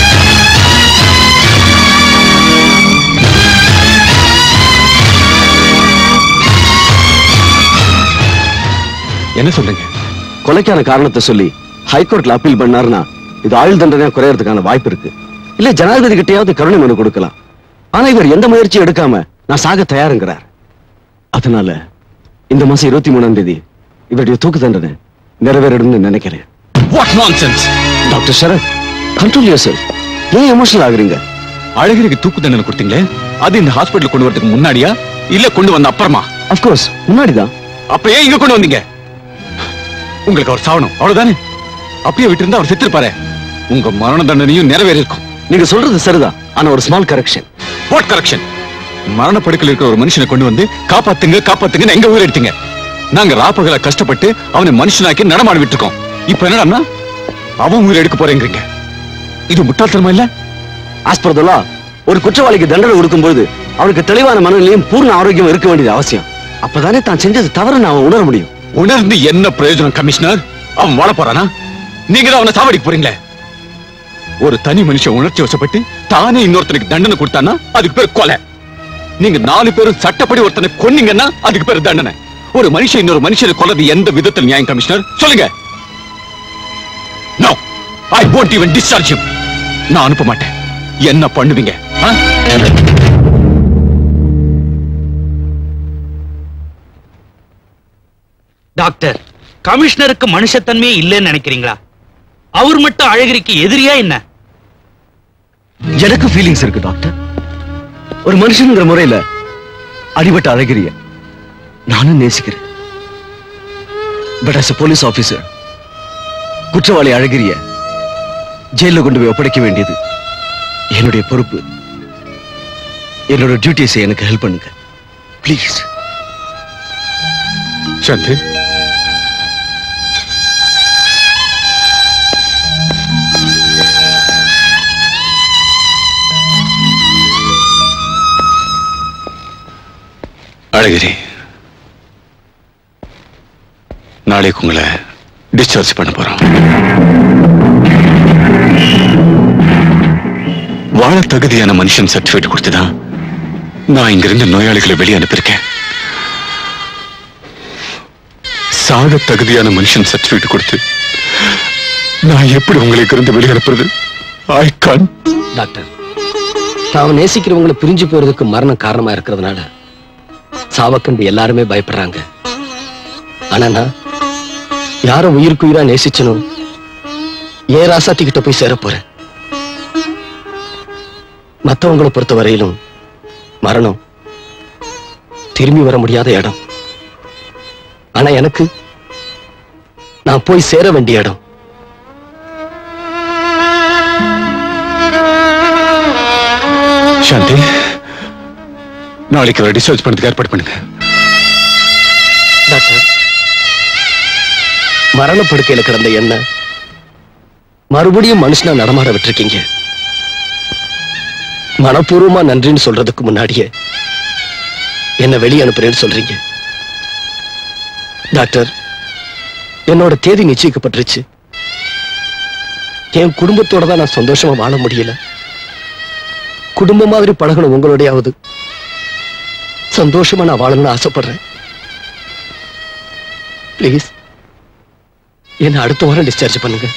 என்ன சொல்றீங்க கொலைக்கான காரணத்தை சொல்லி ஹைகோர்ட்ல அப்பீல் பண்ணாருன்னா இது ஆயுள் தண்டனையா குறையறதுக்கான வாய்ப்பு இருக்கு இல்ல ஜனாதிபதி கிட்டயாவது கருணை மனு கொடுக்கலாம் ஆனா இவர் எந்த முயற்சியும் எடுக்காம நான் சாக தயாருங்கிறார் அதனால இந்த மாசம் இருபத்தி மூணாம் தேதி இவருடைய தூக்கு தண்டனை நிறைவேறிடும்னு நினைக்கிறேன் what nonsense doctor Sarath control yourself ஏன் எமோஷனல் ஆகுறீங்க அழகிரிக்கு தூக்கு தண்டனை கொடுத்தீங்களே அது இந்த ஹாஸ்பிடல் கொண்டு வரதுக்கு முன்னாடியா இல்ல கொண்டு வந்த அப்புறமா அப்கோர்ஸ் முன்னாடிதான் அப்ப ஏன் இங்க கொண்டு வந்தீங்க உங்களுக்கு அவர் சாவணும் அவ்வளவுதானே அப்படியே விட்டு அவர் செத்துருப்பாரு உங்க மரண தண்டனையும் நிறைவேறி இருக்கும் நீங்க சொல்றது சரிதான் ஆனா ஒரு ஸ்மால் கரெக்ஷன் வாட் கரெக்ஷன் மரணப்படுக்கையில் இருக்கிற ஒரு மனுஷனை கொண்டு வந்து காப்பாத்துங்க காப்பாத்துங்க எங்க உயிர் எடுத்தீங்க நாங்க ராப்பகல கஷ்டப்பட்டு அவனை மனுஷனாக்கி நடமாட விட்டுருக்கோம் இப்ப என்னடா அவன் உயிர் எடுக்க போறேங்கிறீங்க இது முட்டாள்தனமா இல்ல ஆஸ்பர்தலா ஒரு குற்றவாளிக்கு தண்டனை கொடுக்கும்போது அவனுக்கு தெளிவான மனநிலையும் பூர்ண ஆரோக்கியம் இருக்க வேண்டியது அவசியம் அப்பதானே தான் செஞ்சது தவறுன்னு அவன் உணர முடியும் உணர்ந்து என்ன பிரயோஜனம் கமிஷனர் அவன் வாழ போறானா நீங்க தான் அவனை சாவடிக்க போறீங்களே ஒரு தனி மனுஷன் உணர்ச்சி வசப்பட்டு தானே இன்னொருத்தனுக்கு தண்டனை கொடுத்தானா அதுக்கு பேர் கொலை நீங்க நாலு பேரும் சட்டப்படி ஒருத்தனை கொன்னீங்கன்னா அதுக்கு பேர் தண்டனை ஒரு மனுஷன் இன்னொரு மனுஷனை கொல்றது எந்த விதத்தில் நியாயம் கமிஷனர் சொல்லுங்க no I won't even discharge him நான் அனுப்ப மாட்டேன் என்ன பண்ணுவீங்க ஆ? டாக்டர் கமிஷனருக்கு மனுஷத்தன்மையே இல்லைன்னு நினைக்கிறீங்களா அவர் மட்டும் அழகிரிக்கு எதிரியா என்ன எனக்கு ஃபீலிங்ஸ் இருக்கு டாக்டர் ஒரு மனுஷனுங்கிற முறையில அடிபட்ட அழகிரிய நானும் நேசிக்கிறேன் பட் அஸ் போலீஸ் ஆபீசர் குற்றவாளி அழகிரிய ஜெயில கொண்டு போய் ஒப்படைக்க வேண்டியது என்னுடைய பொறுப்பு என்னோட டியூட்டிஸை எனக்கு ஹெல்ப் பண்ணுங்க ப்ளீஸ் சாந்தி அழகிரி நாளைக்கு உங்களை டிஸ்சார்ஜ் பண்ண போறோம் வாழ தகுதியான மனுஷன் சர்டிபிகேட் கொடுத்துதான் நான் இங்கிருந்து நோயாளிகளை வெளியே அனுப்பியிருக்கேன் சாக தகுதியான மனுஷன் சர்டிபிகேட் கொடுத்து நான் எப்படி உங்களுக்கு இருந்து வெளியே அனுப்புறது ஐ கான் டாக்டர் தாம் நேசிக்கிறவங்களை பிரிஞ்சு போறதுக்கு மரணம் காரணமா இருக்கிறதுனால சாவ கண்டு எல்லாருமே பயப்படுறாங்க ஆனா நான் யார உயிருக்கு உயிரா நேசிச்சனும் ஏன் ராசாத்தி கிட்ட போய் சேர போறேன் மத்தவங்களை பொறுத்த வரையிலும் மரணம் திரும்பி வர முடியாத இடம் ஆனா எனக்கு நான் போய் சேர வேண்டிய இடம் சாந்தி நாளைக்கு அவரை டிஸ்சார்ஜ் பண்ணதுக்கு ஏற்பாடு பண்ணுங்க டாக்டர் மரணப்படுக்கையில கிடந்த என்ன மறுபடியும் மனுஷனா நடமாட விட்டுருக்கீங்க மனப்பூர்வமா நன்றின்னு சொல்றதுக்கு முன்னாடியே என்ன வெளியே அனுப்புறேன்னு சொல்றீங்க டாக்டர் என்னோட தேதி நிச்சயிக்கப்பட்டுருச்சு என் குடும்பத்தோட தான் நான் சந்தோஷமா வாழ முடியல குடும்பம் மாதிரி பழகணும் உங்களுடையாவது சந்தோஷமா நான் வாழணும்னு ஆசைப்படுறேன் ப்ளீஸ் என்ன அடுத்த வாரம் டிஸ்சார்ஜ் பண்ணுங்க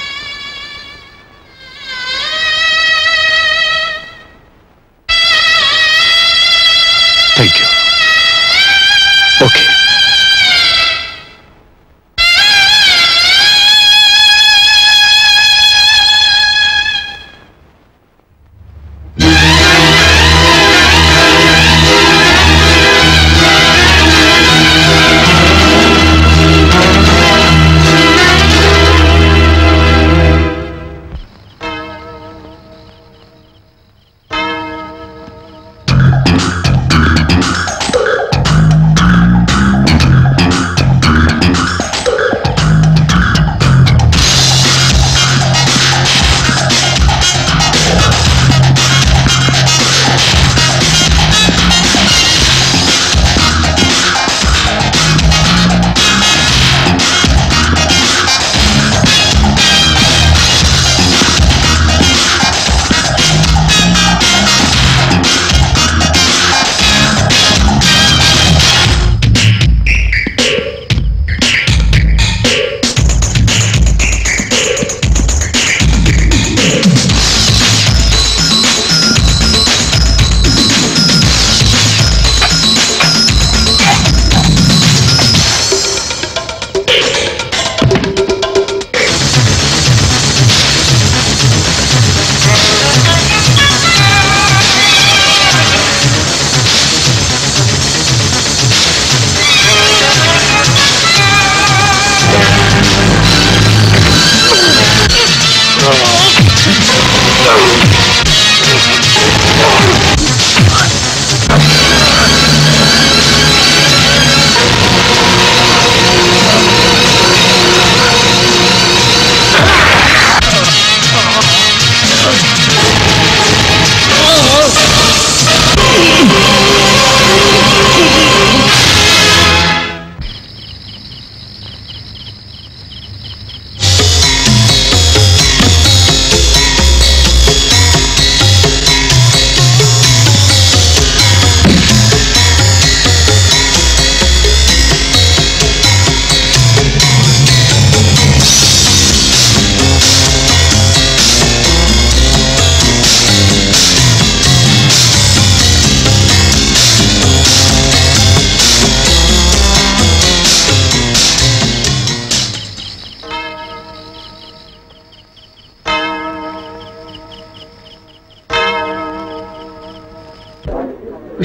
தேங்க்யூ ஓகே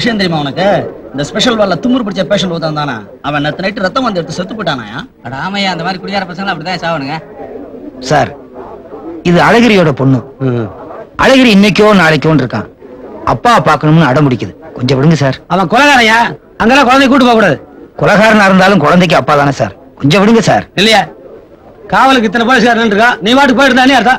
விஷயம் தெரியுமா உனக்கு இந்த ஸ்பெஷல் வார்ல தும்முறு பிடிச்ச பேஷண்ட் ஒருத்தன் தானா அவன் நேத்து நைட்டு ரத்தம் வந்து எடுத்து செத்து போயிட்டானா அட ஆமையா அந்த மாதிரி குடியார பசங்க அப்படிதான் சாவணுங்க சார் இது அழகிரியோட பொண்ணு அழகிரி இன்னைக்கோ நாளைக்கோன்னு இருக்கான் அப்பா பார்க்கணும்னு அடம் பிடிக்குது கொஞ்சம் விடுங்க சார் அவன் கொலகாரையா அங்கெல்லாம் குழந்தைய கூட்டு போக கூடாது கொலகாரனா இருந்தாலும் குழந்தைக்கு அப்பா தானே சார் கொஞ்சம் விடுங்க சார் இல்லையா காவலுக்கு இத்தனை போலீஸ்காரன் இருக்கா நீ வாட்டுக்கு போயிட்டு இருந்தானே அர்த்தம்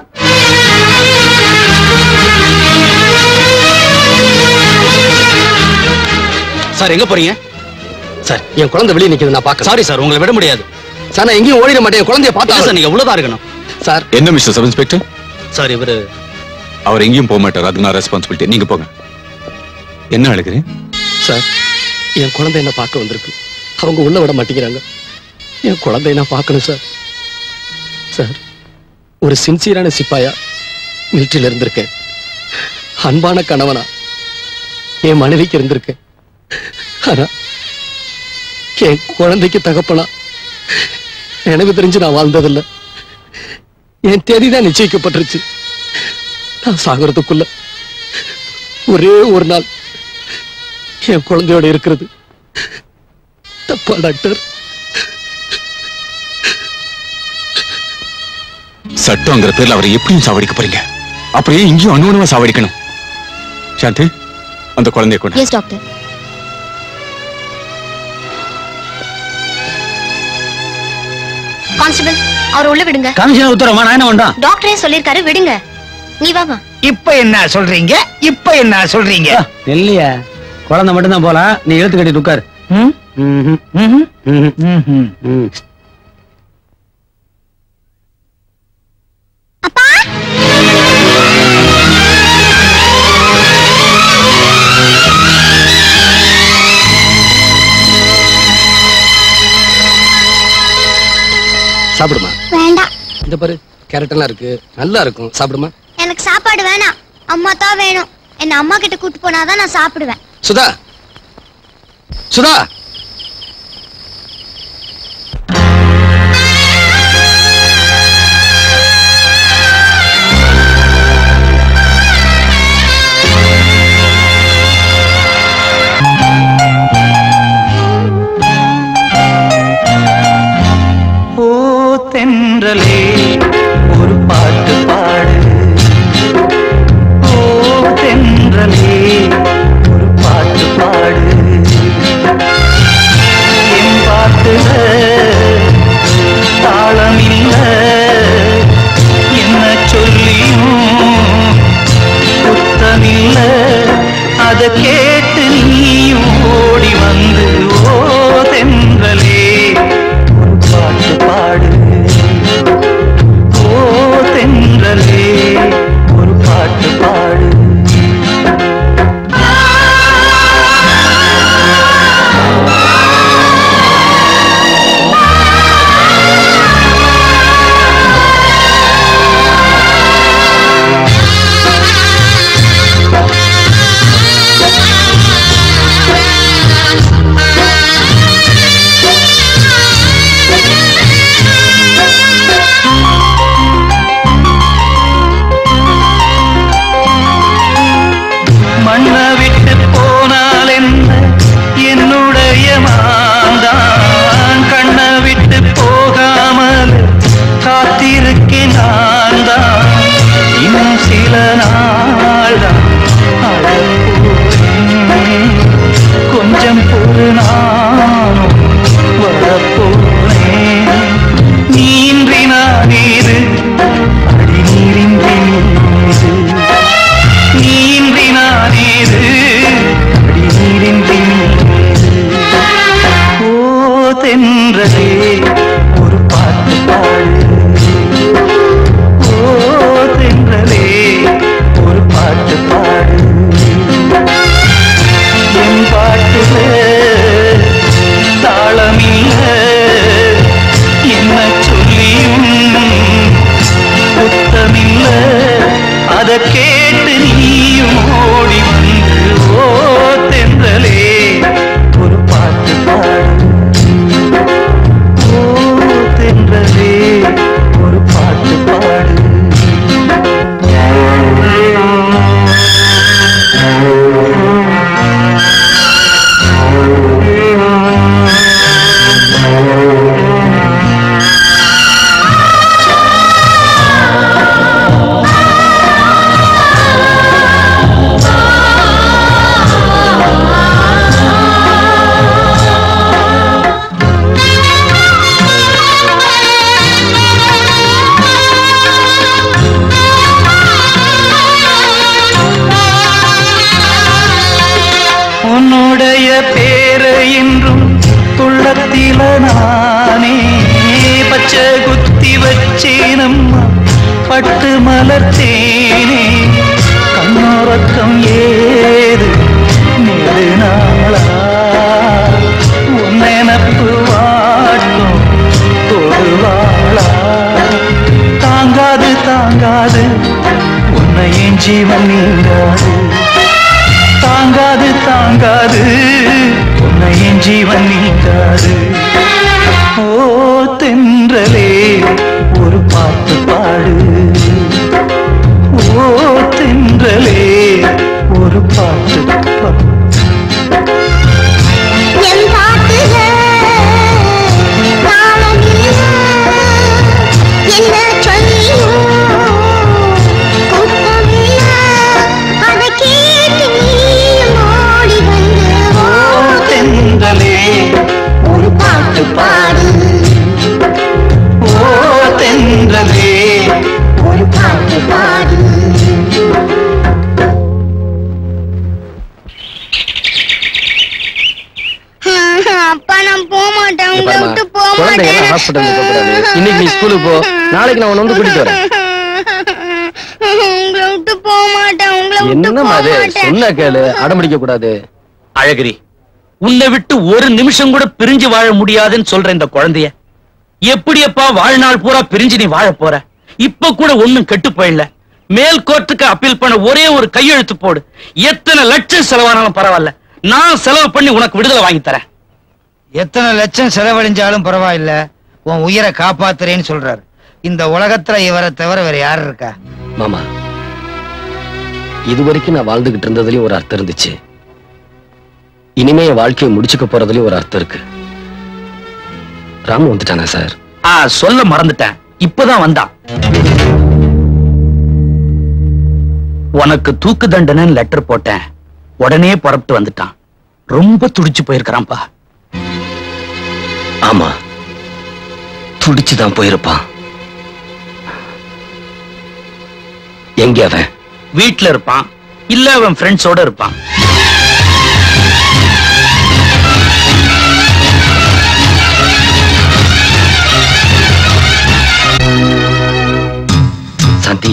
சார் எங்க போறீங்க சார் என் குழந்தை வெளியே நிக்குது நான் பார்க்க சாரி சார் உங்களை விட முடியாது சார் நான் எங்கேயும் ஓடிட மாட்டேன் என் குழந்தைய பார்த்தா சார் நீங்க உள்ளதா இருக்கணும் சார் என்ன மிஸ்டர் சப் இன்ஸ்பெக்டர் சார் இவரு அவர் எங்கேயும் போக மாட்டார் அதுக்கு நான் ரெஸ்பான்சிபிலிட்டி நீங்க போங்க என்ன அழுகிறேன் சார் என் குழந்தை என்ன பார்க்க வந்திருக்கு அவங்க உள்ள விட மாட்டேங்கிறாங்க என் குழந்தைய நான் பார்க்கணும் சார் சார் ஒரு சின்சியரான சிப்பாயா மிலிட்டரியில இருந்திருக்கேன் அன்பான கணவனா என் மனைவிக்கு இருந்திருக்கேன் ஆனா என் குழந்தைக்கு தகப்பனா எனக்கு தெரிஞ்சு நான் வாழ்ந்ததில்லை என் தேதி தான் நிச்சயிக்கப்பட்டிருச்சு நான் சாகிறதுக்குள்ள ஒரே ஒரு நாள் என் குழந்தையோட இருக்கிறது தப்பா டாக்டர் சட்டங்கிற பேர்ல அவரை எப்படியும் சாவடிக்க போறீங்க அப்படியே இங்கேயும் அணுவணுவா சாவடிக்கணும் சாந்தி அந்த குழந்தைய கொண்டு எஸ் டாக்டர் கான்ஸ்டபிள் அவர் உள்ள விடுங்க கமிஷனர் உத்தரமா நான் என்ன பண்ணா டாக்டரே சொல்லிருக்காரு விடுங்க நீ வாமா இப்ப என்ன சொல்றீங்க இப்ப என்ன சொல்றீங்க இல்லையா குழந்தை மட்டும்தான் போலாம் நீ இழுத்து கட்டிட்டு உட்காரு சாப்பிடுமா வேண்டாம் இந்த பாரு கேரட் எல்லாம் இருக்கு நல்லா இருக்கும் சாப்பிடுமா எனக்கு சாப்பாடு வேணாம் அம்மா தான் வேணும் என்ன அம்மா கிட்ட கூட்டு போனாதான் நான் சாப்பிடுவேன் சுதா சுதா ஓ தென்றலே ஒரு பாட்டு பாடு ஓ தென்றலே ஒரு பாட்டு பாடு என் பாட்டுல தாளம் இல்ல என்ன சொல்லியும் குத்தமில்ல அத கேட்டு நீயும் ஓடி வந்து ஓ தென்றலே ஒரு பாட்டு பாடு நானே பச்சை குத்தி வச்சேனம்மா பட்டு மலர்த்தேனே கண்ணோரக்கம் ஏது நெடு நாளா உன் நினப்பு வாட்டும் தொடுவாளா தாங்காது தாங்காது உன்னை என் ஜீவன் நீங்காது தாங்காது தாங்காது உன்னை என் ஜீவன் நீங்காது ஓ தென்றலே ஒரு பாட்டு பாடு ஓ தென்றலே ஒரு பாட்டு பாடு என் பாட்டுல தாளமில்ல, என்ன சொல்லியும் குத்தமில்ல. அதை கேட்டு நீயும் ஓடி வந்து ஓ தென்றலே ஒரு பாட்டு பாடு ஓ தென்றலே ஒரு பாட்டு பாடு அப்பா நான் போக மாட்டேன் இங்க உங்களை பாரும்மா, விட்டு போக குழந்தைங்க மாட்டேன் ஹாஸ்பிட்டல் கூடாது இன்னைக்கு நீ ஸ்கூலுக்கு போ நாளைக்கு நான் உன்னை வந்து கூட்டிட்டு வரேன் உங்களை விட்டு போக மாட்டேன் உங்களை விட்டு என்னம்மா போக அது மாட்டேன் சொன்ன கேளு அடம்பிடிக்க கூடாது அழகிரி உன்னை விட்டு ஒரு நிமிஷம் கூட பிரிஞ்சு வாழ முடியாதுன்னு சொல்ற இந்த குழந்தைய எப்படியப்பா வாழ்நாள் பூரா பிரிஞ்சு நீ வாழ போற இப்ப கூட ஒண்ணும் கெட்டு போயிடல மேல் கோர்ட்டுக்கு அப்பீல் பண்ண ஒரே ஒரு கையெழுத்து போடு எத்தனை லட்சம் செலவானாலும் பரவாயில்ல நான் செலவு பண்ணி உனக்கு விடுதலை வாங்கி தரேன் எத்தனை லட்சம் செலவழிஞ்சாலும் பரவாயில்ல உன் உயிரை காப்பாத்துறேன்னு சொல்றாரு இந்த உலகத்துல இவரை தவிர வேற யார் இருக்கா மாமா இது வரைக்கும் நான் வாழ்ந்துகிட்டு இருந்ததுலயும் ஒரு அர்த்தம் இருந்துச்சு இனிமே என் வாழ்க்கையை முடிச்சுக்க போறதுலயும் ஒரு அர்த்தம் இருக்கு ராமு வந்துட்டானா சார் ஆ சொல்ல மறந்துட்டேன் இப்பதான் வந்தான் உனக்கு தூக்கு தண்டனைன்னு லெட்டர் போட்டேன் உடனே புறப்பட்டு வந்துட்டான் ரொம்ப துடிச்சு போயிருக்கிறான்பா ஆமா துடிச்சுதான் போயிருப்பான் எங்க அவன் வீட்ல இருப்பான் இல்ல அவன் ஃப்ரெண்ட்ஸோட இருப்பான் சாந்தி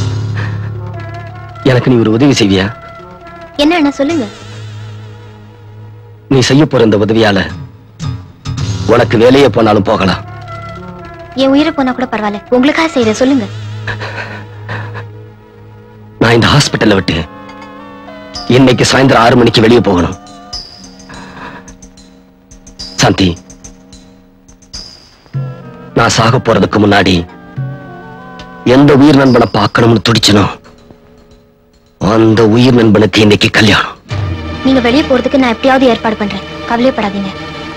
எனக்கு நீ ஒரு உதவி செய்வியா என்ன அண்ணா சொல்லுங்க நீ செய்ய போற இந்த உதவியால உனக்கு வேலையே போனாலும் போகலாம் என் உயிரை போனா கூட பரவாயில்ல உங்களுக்காக செய்யறேன் சொல்லுங்க நான் இந்த ஹாஸ்பிட்டல்ல விட்டு இன்னைக்கு சாயந்தரம் ஆறு மணிக்கு வெளியே போகணும் சாந்தி நான் சாக போறதுக்கு முன்னாடி எந்த உயிர் நண்பனை பார்க்கணும்னு துடிச்சனோ அந்த உயிர் நண்பனுக்கு இன்னைக்கு கல்யாணம் நீங்க வெளியே போறதுக்கு நான் எப்படியாவது ஏற்பாடு பண்றேன் கவலையப்படாதீங்க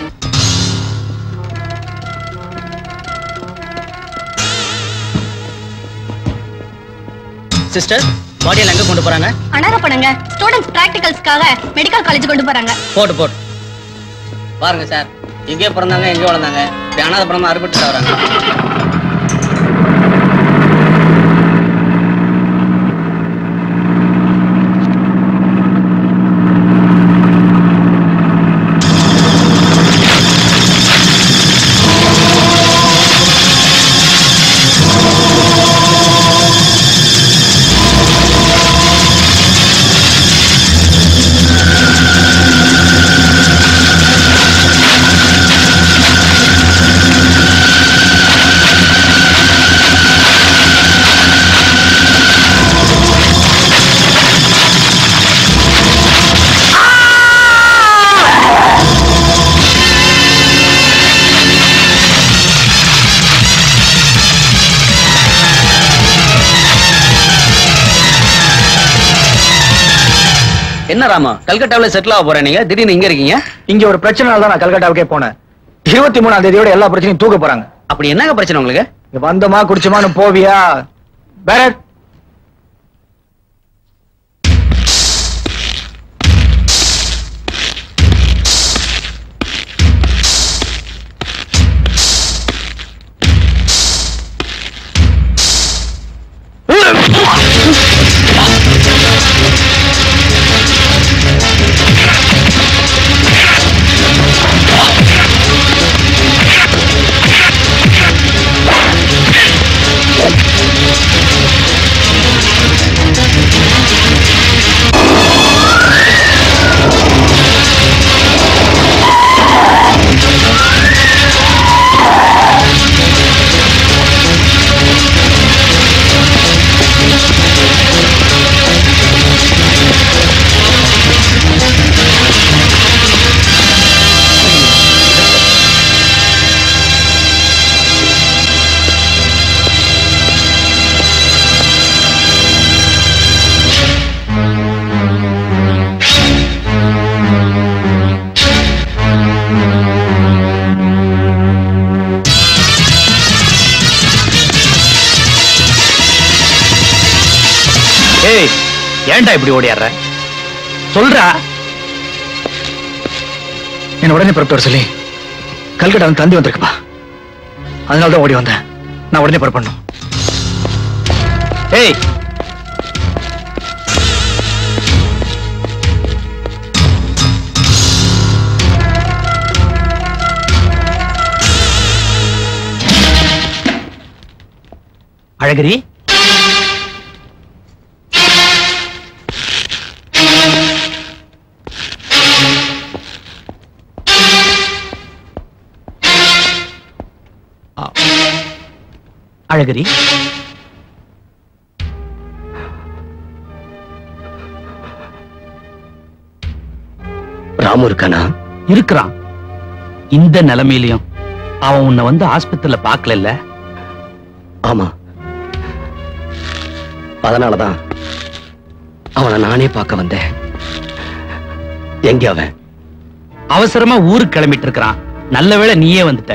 சிஸ்டர் பாடியில் எங்க கொண்டு போறாங்க அனாரப்படுங்க ஸ்டூடெண்ட்ஸ் பிராக்டிகல்ஸ்க்காக மெடிக்கல் காலேஜ் கொண்டு போறாங்க போட்டு போட்டு பாருங்க சார் எங்கேயோ பிறந்தாங்க எங்கேயோ வளர்ந்தாங்க இப்படி அனாத படமா அறுபட்டு வராங்க என்ன ராமா கல்கட்டாவில் செட்டில் ஆக போறேன் நீங்க திடீர்னு இங்க இருக்கீங்க இங்க ஒரு பிரச்சனைனால தான் நான் கல்கட்டாவுக்கே போனேன் இருபத்தி மூணாம் தேதியோட எல்லா பிரச்சனையும் தூக்க போறாங்க அப்படி என்னங்க பிரச்சனை உங்களுக்கு இங்க வந்தமா குடிச்சமான்னு போவியா பேரட் ஏன்டா இப்படி ஓடியாடுற சொல்றா என்ன உடனே புறப்பட்டு வர சொல்லி கல்கட்டா வந்து தந்தி வந்திருக்குப்பா அதனால தான் ஓடி வந்தேன் நான் உடனே புறப்படணும் ஏய் அழகிரி அழகிரி ராமு இருக்கானா இருக்கிறான் இந்த நிலைமையிலயும் அவன் உன்னை வந்து ஆஸ்பத்திரியில பார்க்கல ஆமா அதனாலதான் அவனை நானே பார்க்க வந்தேன் எங்க அவன் அவசரமா ஊருக்கு கிளம்பிட்டு இருக்கிறான் நல்ல வேளை நீயே வந்துட்ட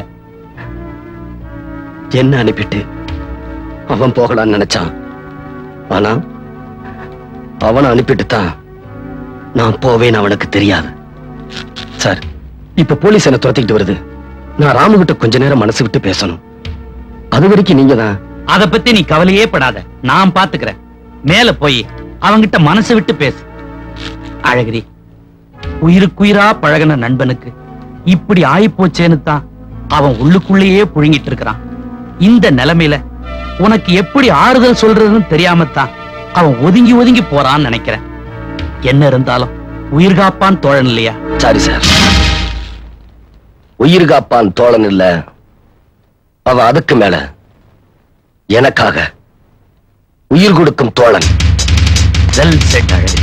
என்ன அனுப்பிட்டு அவன் போகலான்னு நினைச்சான் ஆனா அவனை அனுப்பிட்டு தான் நான் போவேன்னு அவனுக்கு தெரியாது சார் இப்ப போலீஸ் என்ன துரத்திக்கிட்டு வருது நான் ராமுகிட்ட கொஞ்ச நேரம் மனசு விட்டு பேசணும் அது வரைக்கும் நீங்க தான் அத பத்தி நீ கவலையே படாத நான் பாத்துக்கிறேன் மேல போய் அவங்கிட்ட மனசு விட்டு பேசு அழகிரி உயிருக்குயிரா பழகின நண்பனுக்கு இப்படி ஆயிப்போச்சேன்னு தான் அவன் உள்ளுக்குள்ளேயே புழுங்கிட்டு இருக்கிறான் இந்த நிலைமையில உனக்கு எப்படி ஆறுதல் சொல்றதுன்னு தெரியாமத்தான் அவன் ஒதுங்கி ஒதுங்கி போறான்னு நினைக்கிறேன் என்ன இருந்தாலும் உயிர் காப்பான் தோழன் இல்லையா சாரி சார் உயிர் காப்பான் தோழன் இல்ல அவ அதுக்கு மேல எனக்காக உயிர் கொடுக்கும் தோழன் வெல் செட் அழகு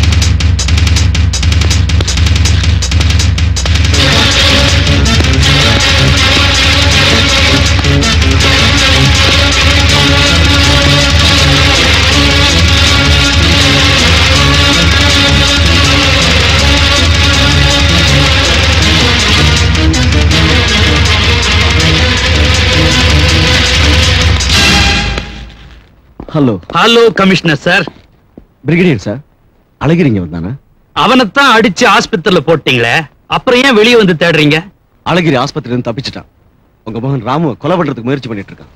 hello hello commissioner sir brigadier sir அழகிரிங்க வந்தானா அவனைத்தான் அடிச்சு ஆஸ்பத்திரியில போட்டீங்களே அப்புறம் ஏன் வெளியே வந்து தேடுறீங்க அழகிரி ஆஸ்பத்திரியில இருந்து தப்பிச்சிட்டான் உங்க மகன் ராமுவை கொலை பண்றதுக்கு முயற்சி பண்ணிட்டு இருக்கான்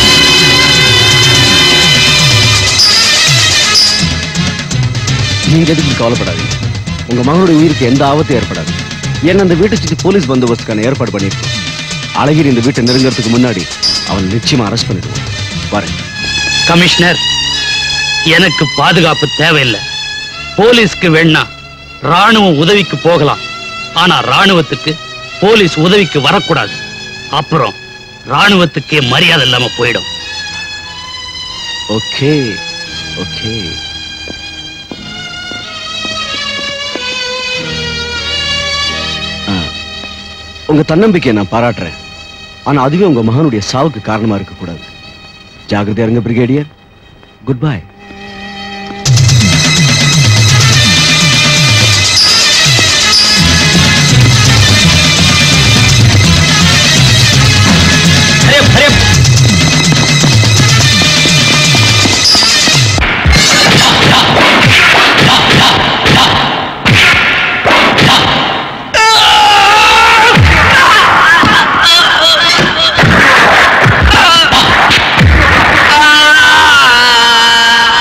நீங்க எதுக்கு கவலைப்படாதீங்க உங்க மகனுடைய உயிருக்கு எந்த ஆபத்தும் ஏற்படாது ஏன்னா அந்த வீட்டை சுத்தி போலீஸ் பந்தோபஸ்துக்கான ஏற்பாடு பண்ணிருக்கோம் அழகிரி இந்த வீட்டை நெருங்கறதுக்கு முன்னாடி அவன் நிச்சயமா அரெஸ்ட் பண்ணிடுவான் வரேன் கமிஷனர் எனக்கு பாதுகாப்பு தேவையில்லை போலீஸ்க்கு வேணா ராணுவம் உதவிக்கு போகலாம் ஆனா ராணுவத்துக்கு போலீஸ் உதவிக்கு வரக்கூடாது அப்புறம் ராணுவத்துக்கே மரியாதை இல்லாம போயிடும் ஓகே ஓகே உங்க தன்னம்பிக்கையை நான் பாராட்டுறேன் ஆனா அதுவே உங்க மகனுடைய சாவுக்கு காரணமா இருக்க கூடாது ஜாகிரதையா இருங்க பிரிகேடியர் குட் பை Ah!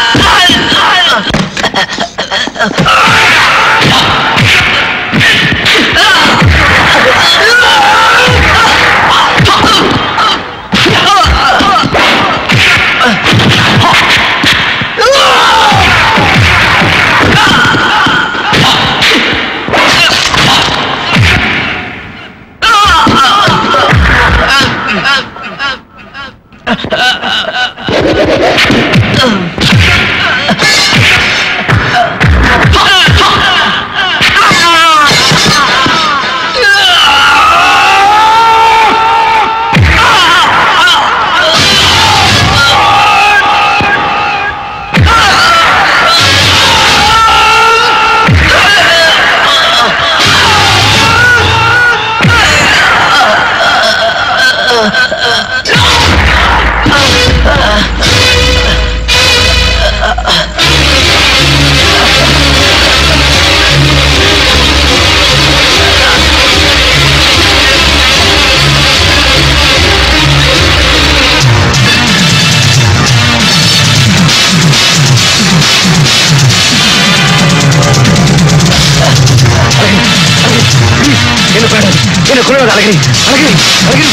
கொள்ளாத அழகிரி அழகிரி அழகிரி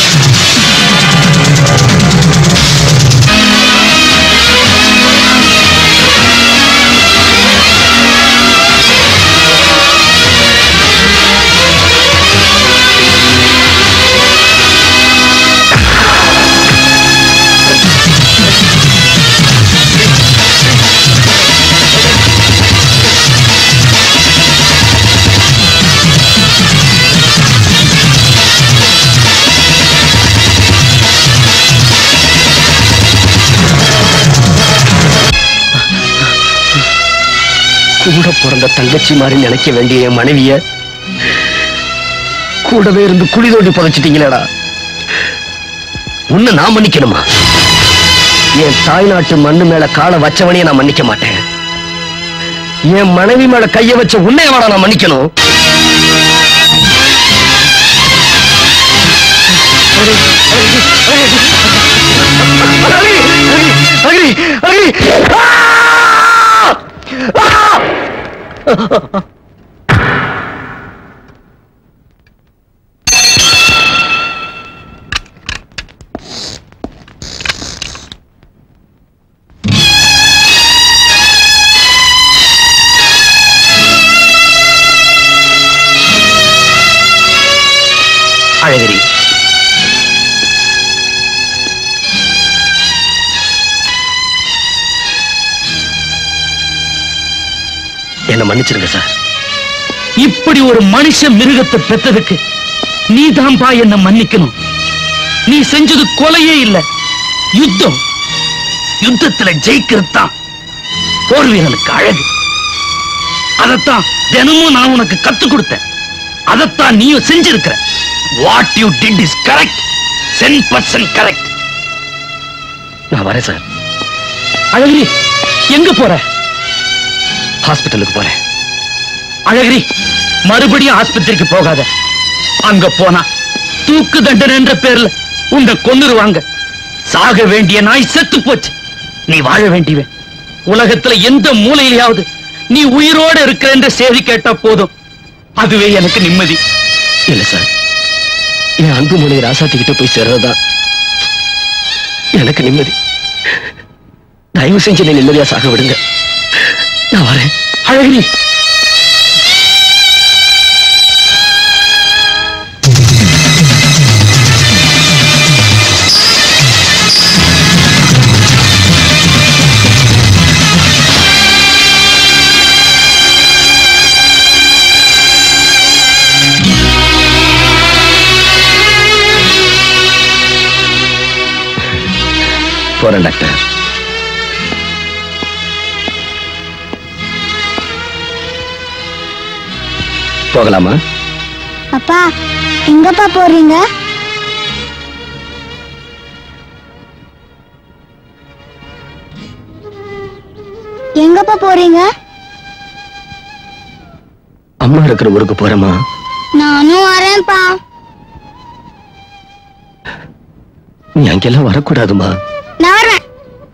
கூட பிறந்த தங்கச்சி மாதிரி நினைக்க வேண்டிய என் மனைவிய கூடவே இருந்து குழி தோண்டி புதைச்சிட்டீங்களேடா உன்னை நான் மன்னிக்கணுமா என் தாய்நாட்டு மண்ணு மேல காலை வச்சவனையே நான் மன்னிக்க மாட்டேன் என் மனைவி மேல கைய வச்ச உன்னையவாடா நான் மன்னிக்கணும் அழகிரி அழகிரி அழகிரி என்ன மன்னிச்சிருங்க சார் இப்படி ஒரு மனுஷ மிருகத்தை பெத்ததுக்கு நீ தான்பா என்ன மன்னிக்கணும் நீ செஞ்சது கொலையே இல்ல யுத்தம் யுத்தத்துல ஜெயிக்கிறது தான் போர் வீரனுக்கு அழகு அதத்தான் தினமும் நான் உனக்கு கத்து கொடுத்தேன் அதத்தான் நீயும் செஞ்சிருக்கிற what you did is correct cent percent correct நான் வரேன் சார் அழகிரி எங்க போற ஹாஸ்பிட்டலுக்கு போறேன் அழகிரி மறுபடியும் ஆஸ்பத்திரிக்கு போகாத அங்க போனா தூக்கு தண்டனை என்ற பேர்ல உன்னை கொன்னுருவாங்க சாக வேண்டிய நாய் செத்து போச்சு நீ வாழ வேண்டியவன் உலகத்துல எந்த மூலையிலாவது நீ உயிரோட இருக்கிற என்ற செய்தி கேட்டா போதும் அதுவே எனக்கு நிம்மதி இல்ல சார் என் அன்பு மொழி ராசாத்தி கிட்ட போய் சேர்றதுதான் எனக்கு நிம்மதி தயவு செஞ்சு என்னை நிம்மதியா சாக விடுங்க நான் வரேன் அழகிரி போறேன் டாக்டர் போகலாமா அப்பா எங்கப்பா போறீங்க எங்கப்பா போறீங்க அம்மா இருக்கிற ஊருக்கு போறேமா நானும் வரேன்ப்பா நீ அங்கெல்லாம் வரக்கூடாதுமா நான் வரேன்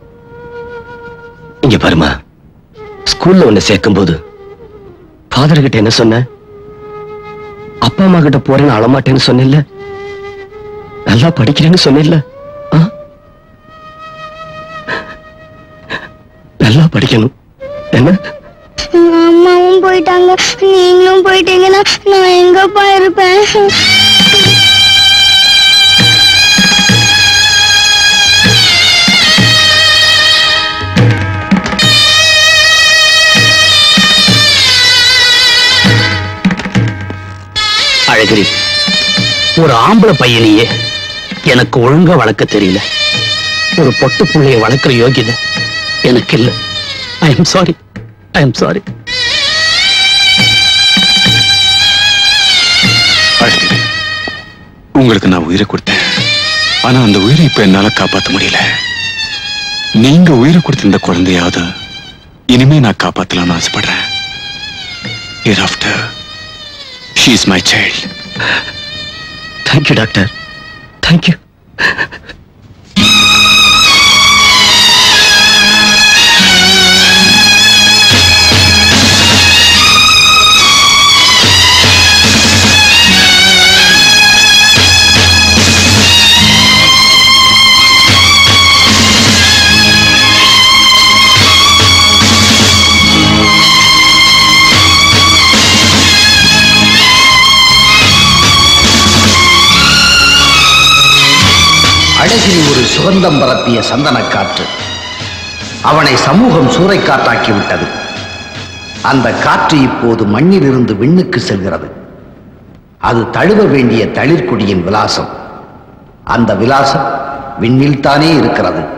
இங்க பாருமா ஸ்கூல்ல உன்னை சேர்க்கும் போது ஃபாதர் கிட்ட என்ன சொன்ன அப்பா அம்மா கிட்ட போறேன்னு அழமாட்டேன்னு சொன்னில்ல நல்லா படிக்கிறேன்னு சொன்னில்ல ஆ? நல்லா படிக்கணும் என்ன அம்மாவும் போயிட்டாங்க நீங்களும் போயிட்டீங்கன்னா நான் எங்கப்பா இருப்பேன் அழகிரி ஒரு ஆம்பளை பையனையே எனக்கு ஒழுங்கா வளர்க்க தெரியல ஒரு பொட்டு புள்ளைய வளர்க்கிற யோகியதை எனக்கு இல்ல I am sorry I am sorry அழகிரி உங்களுக்கு நான் உயிரை கொடுத்தேன் ஆனா அந்த உயிரை இப்ப என்னால காப்பாத்த முடியல நீங்க உயிரை கொடுத்த இந்த குழந்தையாவது இனிமே நான் காப்பாத்தலாம்னு ஆசைப்படுறேன் hereafter she is my child thank you doctor thank you அழகிரி ஒரு சுகந்தம் பரப்பிய சந்தனக் காற்று அவனை சமூகம் சூறைக்காற்றாக்கி விட்டது அந்த காற்று இப்போது மண்ணிலிருந்து விண்ணுக்கு செல்கிறது அது தழுவ வேண்டிய தளிர்கொடியின் விலாசம் அந்த விலாசம் விண்ணில்தானே இருக்கிறது